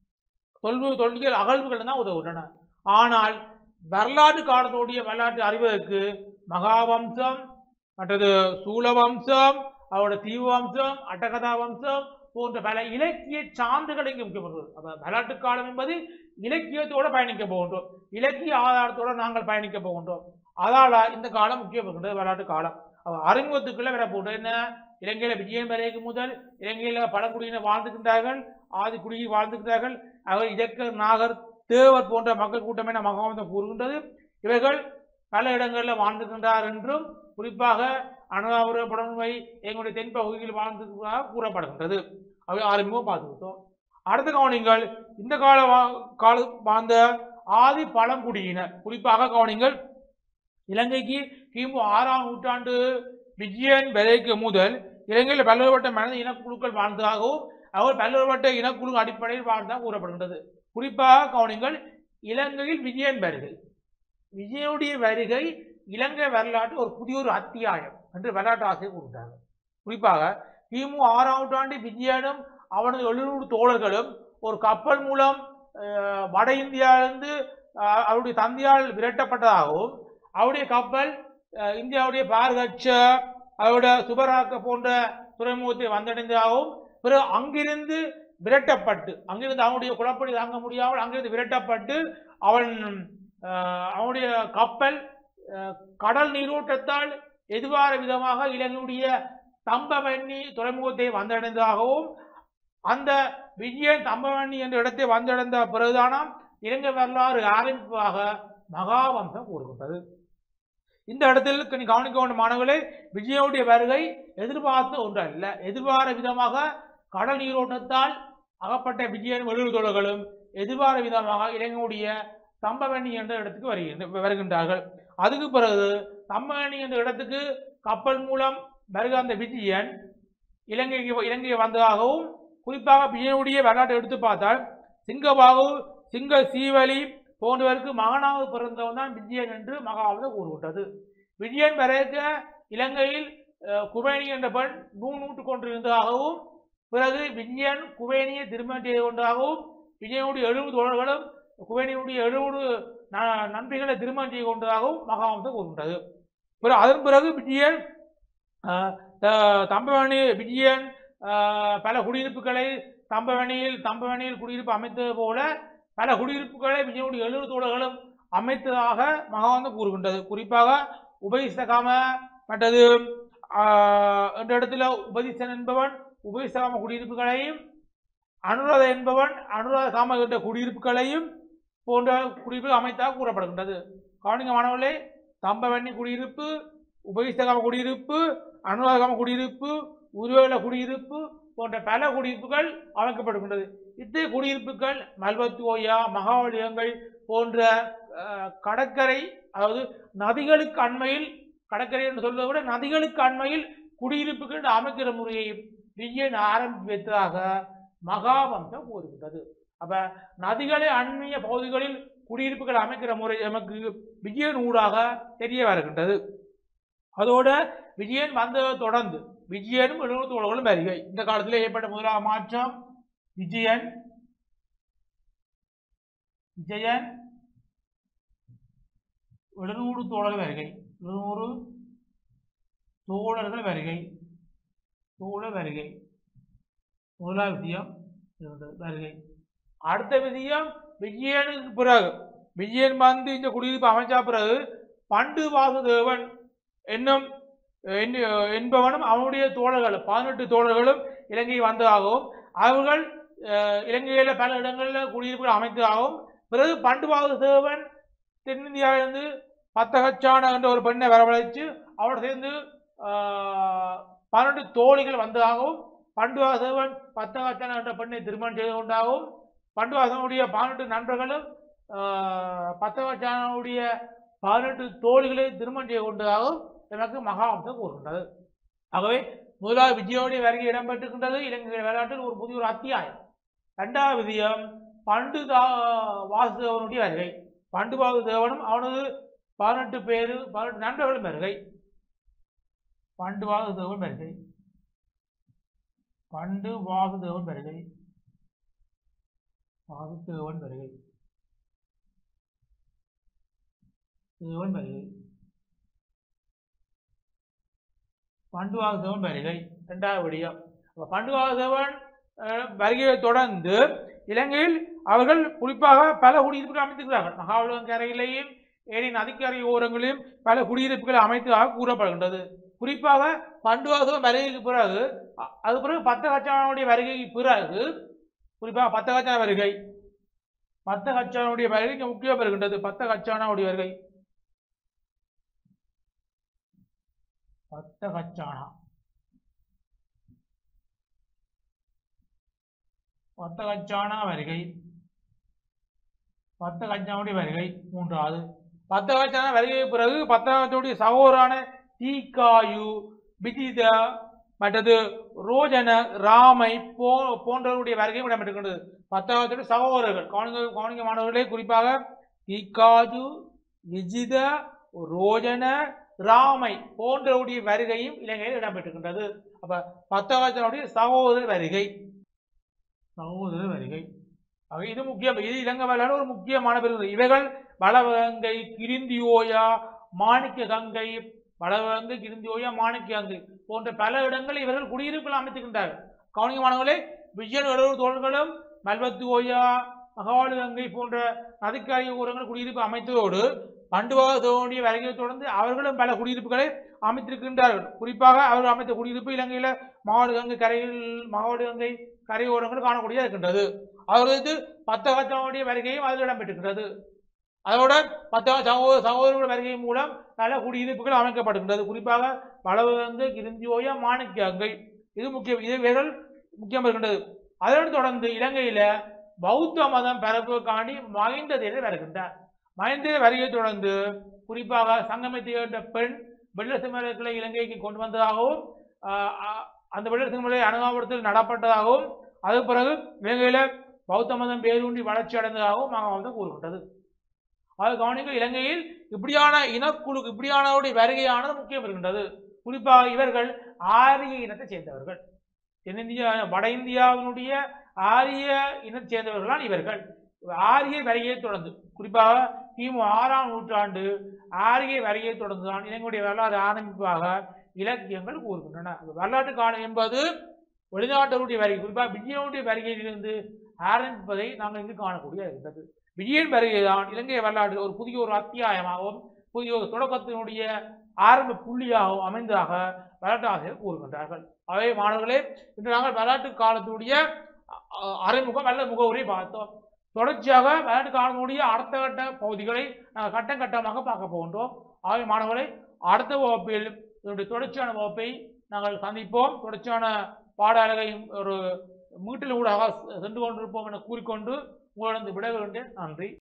தொல்பு தொல்லியல் அகழ்வுகள் தான் உதவுகின்றன ஆனால் வரலாற்று காலத்துடைய வரலாற்று அறிவதற்கு மகாவம்சம் மற்றது சூலவம்சம் அவரோட தீவம்சம் அட்டகதா வம்சம் போன்ற பல இலக்கிய சான்றுகள் இங்கே முக்கியப்படுகிறது அப்ப வரலாற்று காலம் என்பது இலக்கியத்தோட பயணிக்க போகின்றோம் இலக்கிய ஆதாரத்தோட நாங்கள் பயணிக்க போகின்றோம் அதால இந்த காலம் முக்கியப்படுகின்றது வரலாற்று காலம் அப்ப அறிமுகத்துக்குள்ள வர போன்ற என்ன இலங்கையில விஜயம் வரைக்கு முதல் இலங்கையில பழங்குடியினர் வாழ்ந்துகின்றார்கள் ஆதிக்குடியில் வாழ்ந்துகின்றார்கள் அவர் இதக்க நாகர் தேவர் போன்ற மக்கள் கூட்டம் என மகாவந்தம் கூறுகின்றது இவர்கள் பல இடங்களில் வாழ்ந்துகின்றார் என்றும் குறிப்பாக அனுராபுர புடன்மை எங்களுடைய தென்பகுதியில் வாழ்ந்ததாக கூறப்படுகின்றது அவை ஆரம்பமாக பார்த்துக்கிட்டோம் அடுத்த கவனிங்கள் இந்த கால வா- கால வாழ்ந்த ஆதி பழங்குடியினர் குறிப்பாக கவனிங்கள் இலங்கைக்கு கிமு ஆறாம் நூற்றாண்டு விஜயன் வரைக்கு முதல் இலங்கையில் பல்வேறுபட்ட மனித இனக்குழுக்கள் வாழ்ந்ததாகவும் அவர் பல்வேறுபட்ட இனக்குழு அடிப்படையில் வாழ்ந்ததாக கூறப்படுகின்றது குறிப்பாக கவனிங்கள் இலங்கையில் விஜயன் வருகை விஜயனுடைய வருகை இலங்கை வரலாற்று ஒரு புதிய ஒரு அத்தியாயம் என்று வரலாற்று ஆசிரியர் கூறுகிறார்கள் குறிப்பாக கிமு ஆறாம் நூற்றாண்டு விஜயனும் அவனது எழுநூறு தோழர்களும் ஒரு கப்பல் மூலம் அஹ், வட இந்தியாவிலிருந்து அஹ், அவருடைய தந்தையால் விரட்டப்பட்டதாகவும் அவருடைய கப்பல் அஹ், இந்தியாவுடைய பாரதட்ச அவருடைய சுபராக்க போன்ற துறைமுகத்தை வந்தடைந்ததாகவும் பிறகு அங்கிருந்து விரட்டப்பட்டு அங்கிருந்து அவனுடைய குழப்படி தாங்க முடியாமல் அங்கிருந்து விரட்டப்பட்டு அவன் அஹ், அவனுடைய கப்பல் அஹ், கடல் நீரோட்டத்தால் எதிர்பார விதமாக இலங்கையுடைய தம்பவன்னி துறைமுகத்தை வந்தடைந்ததாகவும் அந்த விஜயன் தம்பவன்னி என்ற இடத்தை வந்தடைந்த பிறகுதானாம் இலங்கை வரலாறு ஆரம்பிப்பாக மகாவம்சம் கூறுகின்றது இந்த இடத்தில் நீ கவனிக்க வேண்டிய மாணவர்களே விஜயனுடைய வருகை எதிர்பார்த்த ஒன்றல்ல எதிர்பார விதமாக கடல் நீரோட்டத்தால் அகப்பட்ட விஜயன் வெளியுறவுகளும் எதிர்பார விதமாக இலங்கையுடைய தம்பவன்னி என்ற இடத்துக்கு வருகின்ற வருகின்றார்கள் அதுக்கு பிறகு தம்பவன்னி என்ற இடத்துக்கு கப்பல் மூலம் வருக அந்த விஜயன் இலங்கைக்கு இலங்கை வந்ததாகவும் குறிப்பாக விஜயனுடைய வரலாற்றை எடுத்து பார்த்தால் சிங்கபாகு சிங்க சீவலி போன்றவருக்கு மகனாக பிறந்தவன் தான் விஜயன் என்று மகாபாரதம் கூறுகின்றது விஜயன் பிறக்க இலங்கையில் அஹ், குபேனி என்ற பெண் நூற்று கொண்டிருந்ததாகவும் பிறகு விஜயன் குபேனியை திருமணம் செய்து கொண்டதாகவும் விஜயனுடைய எழுபது தோழர்களும் குபேனியுடைய எழுபது ந- நண்பிகளை திருமணம் செய்து கொண்டதாகவும் மகாபாரதம் கூறுகின்றது பிறகு அதன் பிறகு விஜயன் அஹ், த- தம்பவனி விஜயன் அஹ், பல குடியிருப்புகளை தம்பவனியில் தம்பவனியில் குடியிருப்பு அமைத்தது போல பல குடியிருப்புகளை விஜயனுடைய எழுபது தோழர்களும் அமைத்ததாக மகாபாரதம் கூறுகின்றது குறிப்பாக உபயசகாம மற்றது ஆஹ், என்ற இடத்துல உபதிசன் என்பவன் உபயசகாம குடியிருப்புகளையும் அனுராத என்பவன் அனுராத காம என்ற குடியிருப்புகளையும் போன்ற குடியிருப்பு அமைத்தாக கூறப்படுகின்றது கவனிங்க மாணவர்களே தம்பவன்னி குடியிருப்பு உபயசகாம குடியிருப்பு அனுராதகாம குடியிருப்பு உருவல குடியிருப்பு போன்ற பல குடியிருப்புகள் அமைக்கப்படுகின்றது இத்தகைய குடியிருப்புகள் மல்வத்துவோயா மகாவலியங்கள் போன்ற அஹ், கடற்கரை அதாவது நதிகளுக்கு அண்மையில் கடற்கரை என்று சொல்வதை விட நதிகளுக்கு அண்மையில் குடியிருப்புகள் அமைக்கிற முறையை விஜயன் ஆரம்பி வைத்ததாக மகாவம்சம் கூறுகின்றது அப்ப நதிகளை அண்மைய பகுதிகளில் குடியிருப்புகள் அமைக்கிற முறை நமக்கு விஜயன் ஊடாக தெரிய வருகின்றது அதோட விஜயன் வந்ததை தொடர்ந்து விஜயனும் எழுநூறு தோழர்களும் வருகை இந்த காலத்தில் ஏற்பட்ட முதலாவது மாற்றம் விஜயன் விஜயன் எழுநூறு தோழர்கள் வருகை எழுநூறு தோழர்கள் வருகை தோழர் வருகை முதலாவது விஷயம் இருந்தது, வருகை அடுத்த விஷயம் விஜயனுக்கு பிறகு விஜயன் வந்து இந்த குடியிருப்பு அமைச்சா பிறகு பண்டு வாசுதேவன் என்னும் என்- என்பவனும் அவனுடைய தோழர்கள் பதினெட்டு தோழர்களும் இலங்கை வந்ததாகவும் அவர்கள் அஹ், இலங்கையில பல இடங்களில் குடியிருப்புகள் அமைத்ததாகவும் பிறகு பண்டு வாசுதேவன் தென்னிந்தியாவிலிருந்து பத்தகச்சான என்ற ஒரு பெண்ணை வரவழைச்சு அவரோடு சேர்ந்து ஆஹ், பன்னெண்டு தோழிகள் வந்ததாகவும் பண்டுவாசவன் பத்தகச்சான என்ற பெண்ணை திருமணம் செய்து கொண்டாகவும் பண்டுவாசனுடைய பதினெட்டு நண்பர்களும் ஆஹ், பத்தகச்சானுடைய பதினெட்டு தோழிகளை திருமணம் செய்து கொண்டதாகவும் எனக்கு மகாவம்சம் கூறுகின்றது ஆகவே முதலாவது விஜயோடைய வருகை இடம்பெற்றிருக்கின்றது இலங்கை வரலாற்றில் ஒரு புதிய ஒரு அத்தியாயம் இரண்டாவது விஜயம் பண்டு தா- வாசுதேவனுடைய வருகை பண்டு வாசுதேவனும் அவனது பதினெட்டு பேரு பதினெட்டு நண்பர்களும் வருகை பண்டு வாசுதேவன் வருகை பண்டு வாசுதேவன் வருகை வாசுதேவன் வருகை தேவன் வருகை பண்டுவாகதேவன் வருகை இரண்டாவது விடியம் அப்ப பண்டுவாகதேவன் அஹ், வருகையை தொடர்ந்து இலங்கையில் அவர்கள் குறிப்பாக பல குடியிருப்புகள் அமைத்திருக்கிறார்கள் மகாபலிபுரம் கரையிலேயும் ஏரி நதிக்கரை ஓரங்களிலும் பல குடியிருப்புகளை அமைத்ததாக கூறப்படுகின்றது குறிப்பாக பண்டுவாகதேவன் வருகைக்கு பிறகு அ- அது பிறகு பத்தகச்சானுடைய வருகைக்கு பிறகு குறிப்பாக பத்தகச்சான வருகை பத்தகச்சானுடைய வருகை இங்க முக்கியம் பெறுகின்றது பத்தகச்சானாவுடைய வருகை பத்தகச்சானா பத்தகச்சானா வருகை பத்தகச்சானுடைய வருகை மூன்றாவது பத்தகச்சான வருகை பிறகு பத்தகச்சனுடைய சகோதரான தீக்காயு விஜித மற்றது ரோஜன ராமை போ போன்றவருடைய வருகை இடம்பெற்றிருக்கின்றது பத்தகத்துடைய சகோதரர்கள் கவனிங்க கவனிங்க மாணவர்களே குறிப்பாக தீக்காஜு விஜித ரோஜன ராமை போன்றவுடைய வருகையும் இலங்கையில் இடம்பெற்றிருக்கின்றது அப்ப பத்தவத்தினுடைய சகோதர வருகை சகோதர வருகை ஆக இது முக்கியம் இது இலங்கை வரலாறு ஒரு முக்கியமான பெருமை இவைகள் வளவகங்கை கிரிந்தியோயா மாணிக்க கங்கை வளவகங்கை கிரிந்தியோயா மாணிக்க கங்கை போன்ற பல இடங்களில் இவர்கள் குடியிருப்பில் அமைத்துக்கின்றார்கள் கவனிக்கமானவர்களே விஜயன் உறவு தோழர்களும் மல்வத்து ஓயா மகாவாளு கங்கை போன்ற நதிக்கரை ஓரங்கள் குடியிருப்பு அமைத்ததோடு பண்டுவக தோண்டிய வருகையை தொடர்ந்து அவர்களும் பல குடியிருப்புகளை அமைத்திருக்கின்றார்கள் குறிப்பாக அவர்கள் அமைத்த குடியிருப்பு இலங்கையில மாவடு கங்கை கரையில் மாவடு கங்கை கரையோரங்கள் காணக்கூடிய இருக்கின்றது அவர்களது பத்தகத்தனுடைய வருகையும் அதில் இடம்பெற்றிருக்கிறது அதோட பத்தக சகோதர சகோதரர்கள் வருகை மூலம் பல குடியிருப்புகள் அமைக்கப்படுகின்றது குறிப்பாக பலவகங்கை கிருந்தியோய மாணிக்கங்கை இது முக்கியம் இது இவைகள் முக்கியம் இருக்கின்றது அதனைத் தொடர்ந்து இலங்கையில பௌத்த மதம் பரப்புவதற்காண்டி மகிந்த தேரர் வருகின்றார் மகிந்த தேரர் வருகையை தொடர்ந்து குறிப்பாக சங்கமித்தை என்ற பெண் வெள்ள சிம்மர்களை இலங்கைக்கு கொண்டு வந்ததாகவும் ஆஹ் ஆஹ் அந்த வெள்ள சிம்மரை அனுகாபுரத்தில் நடப்பட்டதாகவும் அதுக்கு பிறகு இலங்கையில பௌத்த மதம் பேரூன்றி வளர்ச்சி அடைந்ததாகவும் மகாபாரதம் கூறுகின்றது அது கவனிக்க இலங்கையில் இப்படியான இனக்குழு இப்படியானவருடைய வருகையானது முக்கியம் இருக்கின்றது குறிப்பாக இவர்கள் ஆரிய இனத்தை சேர்ந்தவர்கள் தென்னிந்தியா வட இந்தியாவினுடைய ஆரிய இனத்தை சேர்ந்தவர்களால் இவர்கள் ஆரிய வருகையை தொடர்ந்து குறிப்பாக கிமு ஆறாம் நூற்றாண்டு ஆரிய வருகையை தொடர்ந்துதான் இலங்கையுடைய வரலாறு ஆரம்பிப்பாக இலக்கியங்கள் கூறுகின்றன அந்த வரலாற்று காலம் என்பது வெளிநாட்டவருடைய வருகை குறிப்பாக விஜயனுடைய வருகையிலிருந்து ஆரம்பிப்பதை நாங்கள் இங்கு காணக்கூடிய இருந்தது விஜயன் வருகை தான் இலங்கை வரலாறு ஒரு புதிய ஒரு அத்தியாயமாகவும் புதிய ஒரு தொடக்கத்தினுடைய ஆரம்ப புள்ளியாகவும் அமைந்ததாக வரலாற்று ஆசிரியர் கூறுகின்றார்கள் அவை மாணவர்களே இன்று நாங்கள் வரலாற்று காலத்துடைய அ- அறிமுகம் அல்ல முகவுரை பார்த்தோம் தொடர்ச்சியாக வரலாற்று காலத்துடைய அடுத்த கட்ட பகுதிகளை நாங்கள் கட்டம் கட்டமாக பார்க்க போகின்றோம் ஆகவே மாணவர்களை அடுத்த வகுப்பில் இதனுடைய தொடர்ச்சியான வகுப்பை நாங்கள் சந்திப்போம் தொடர்ச்சியான பாடலை ஒரு மீட்டில் ஊடாக சென்று கொண்டிருப்போம் என கூறிக்கொண்டு உங்களிடம் விடைபெறுகின்றேன் நன்றி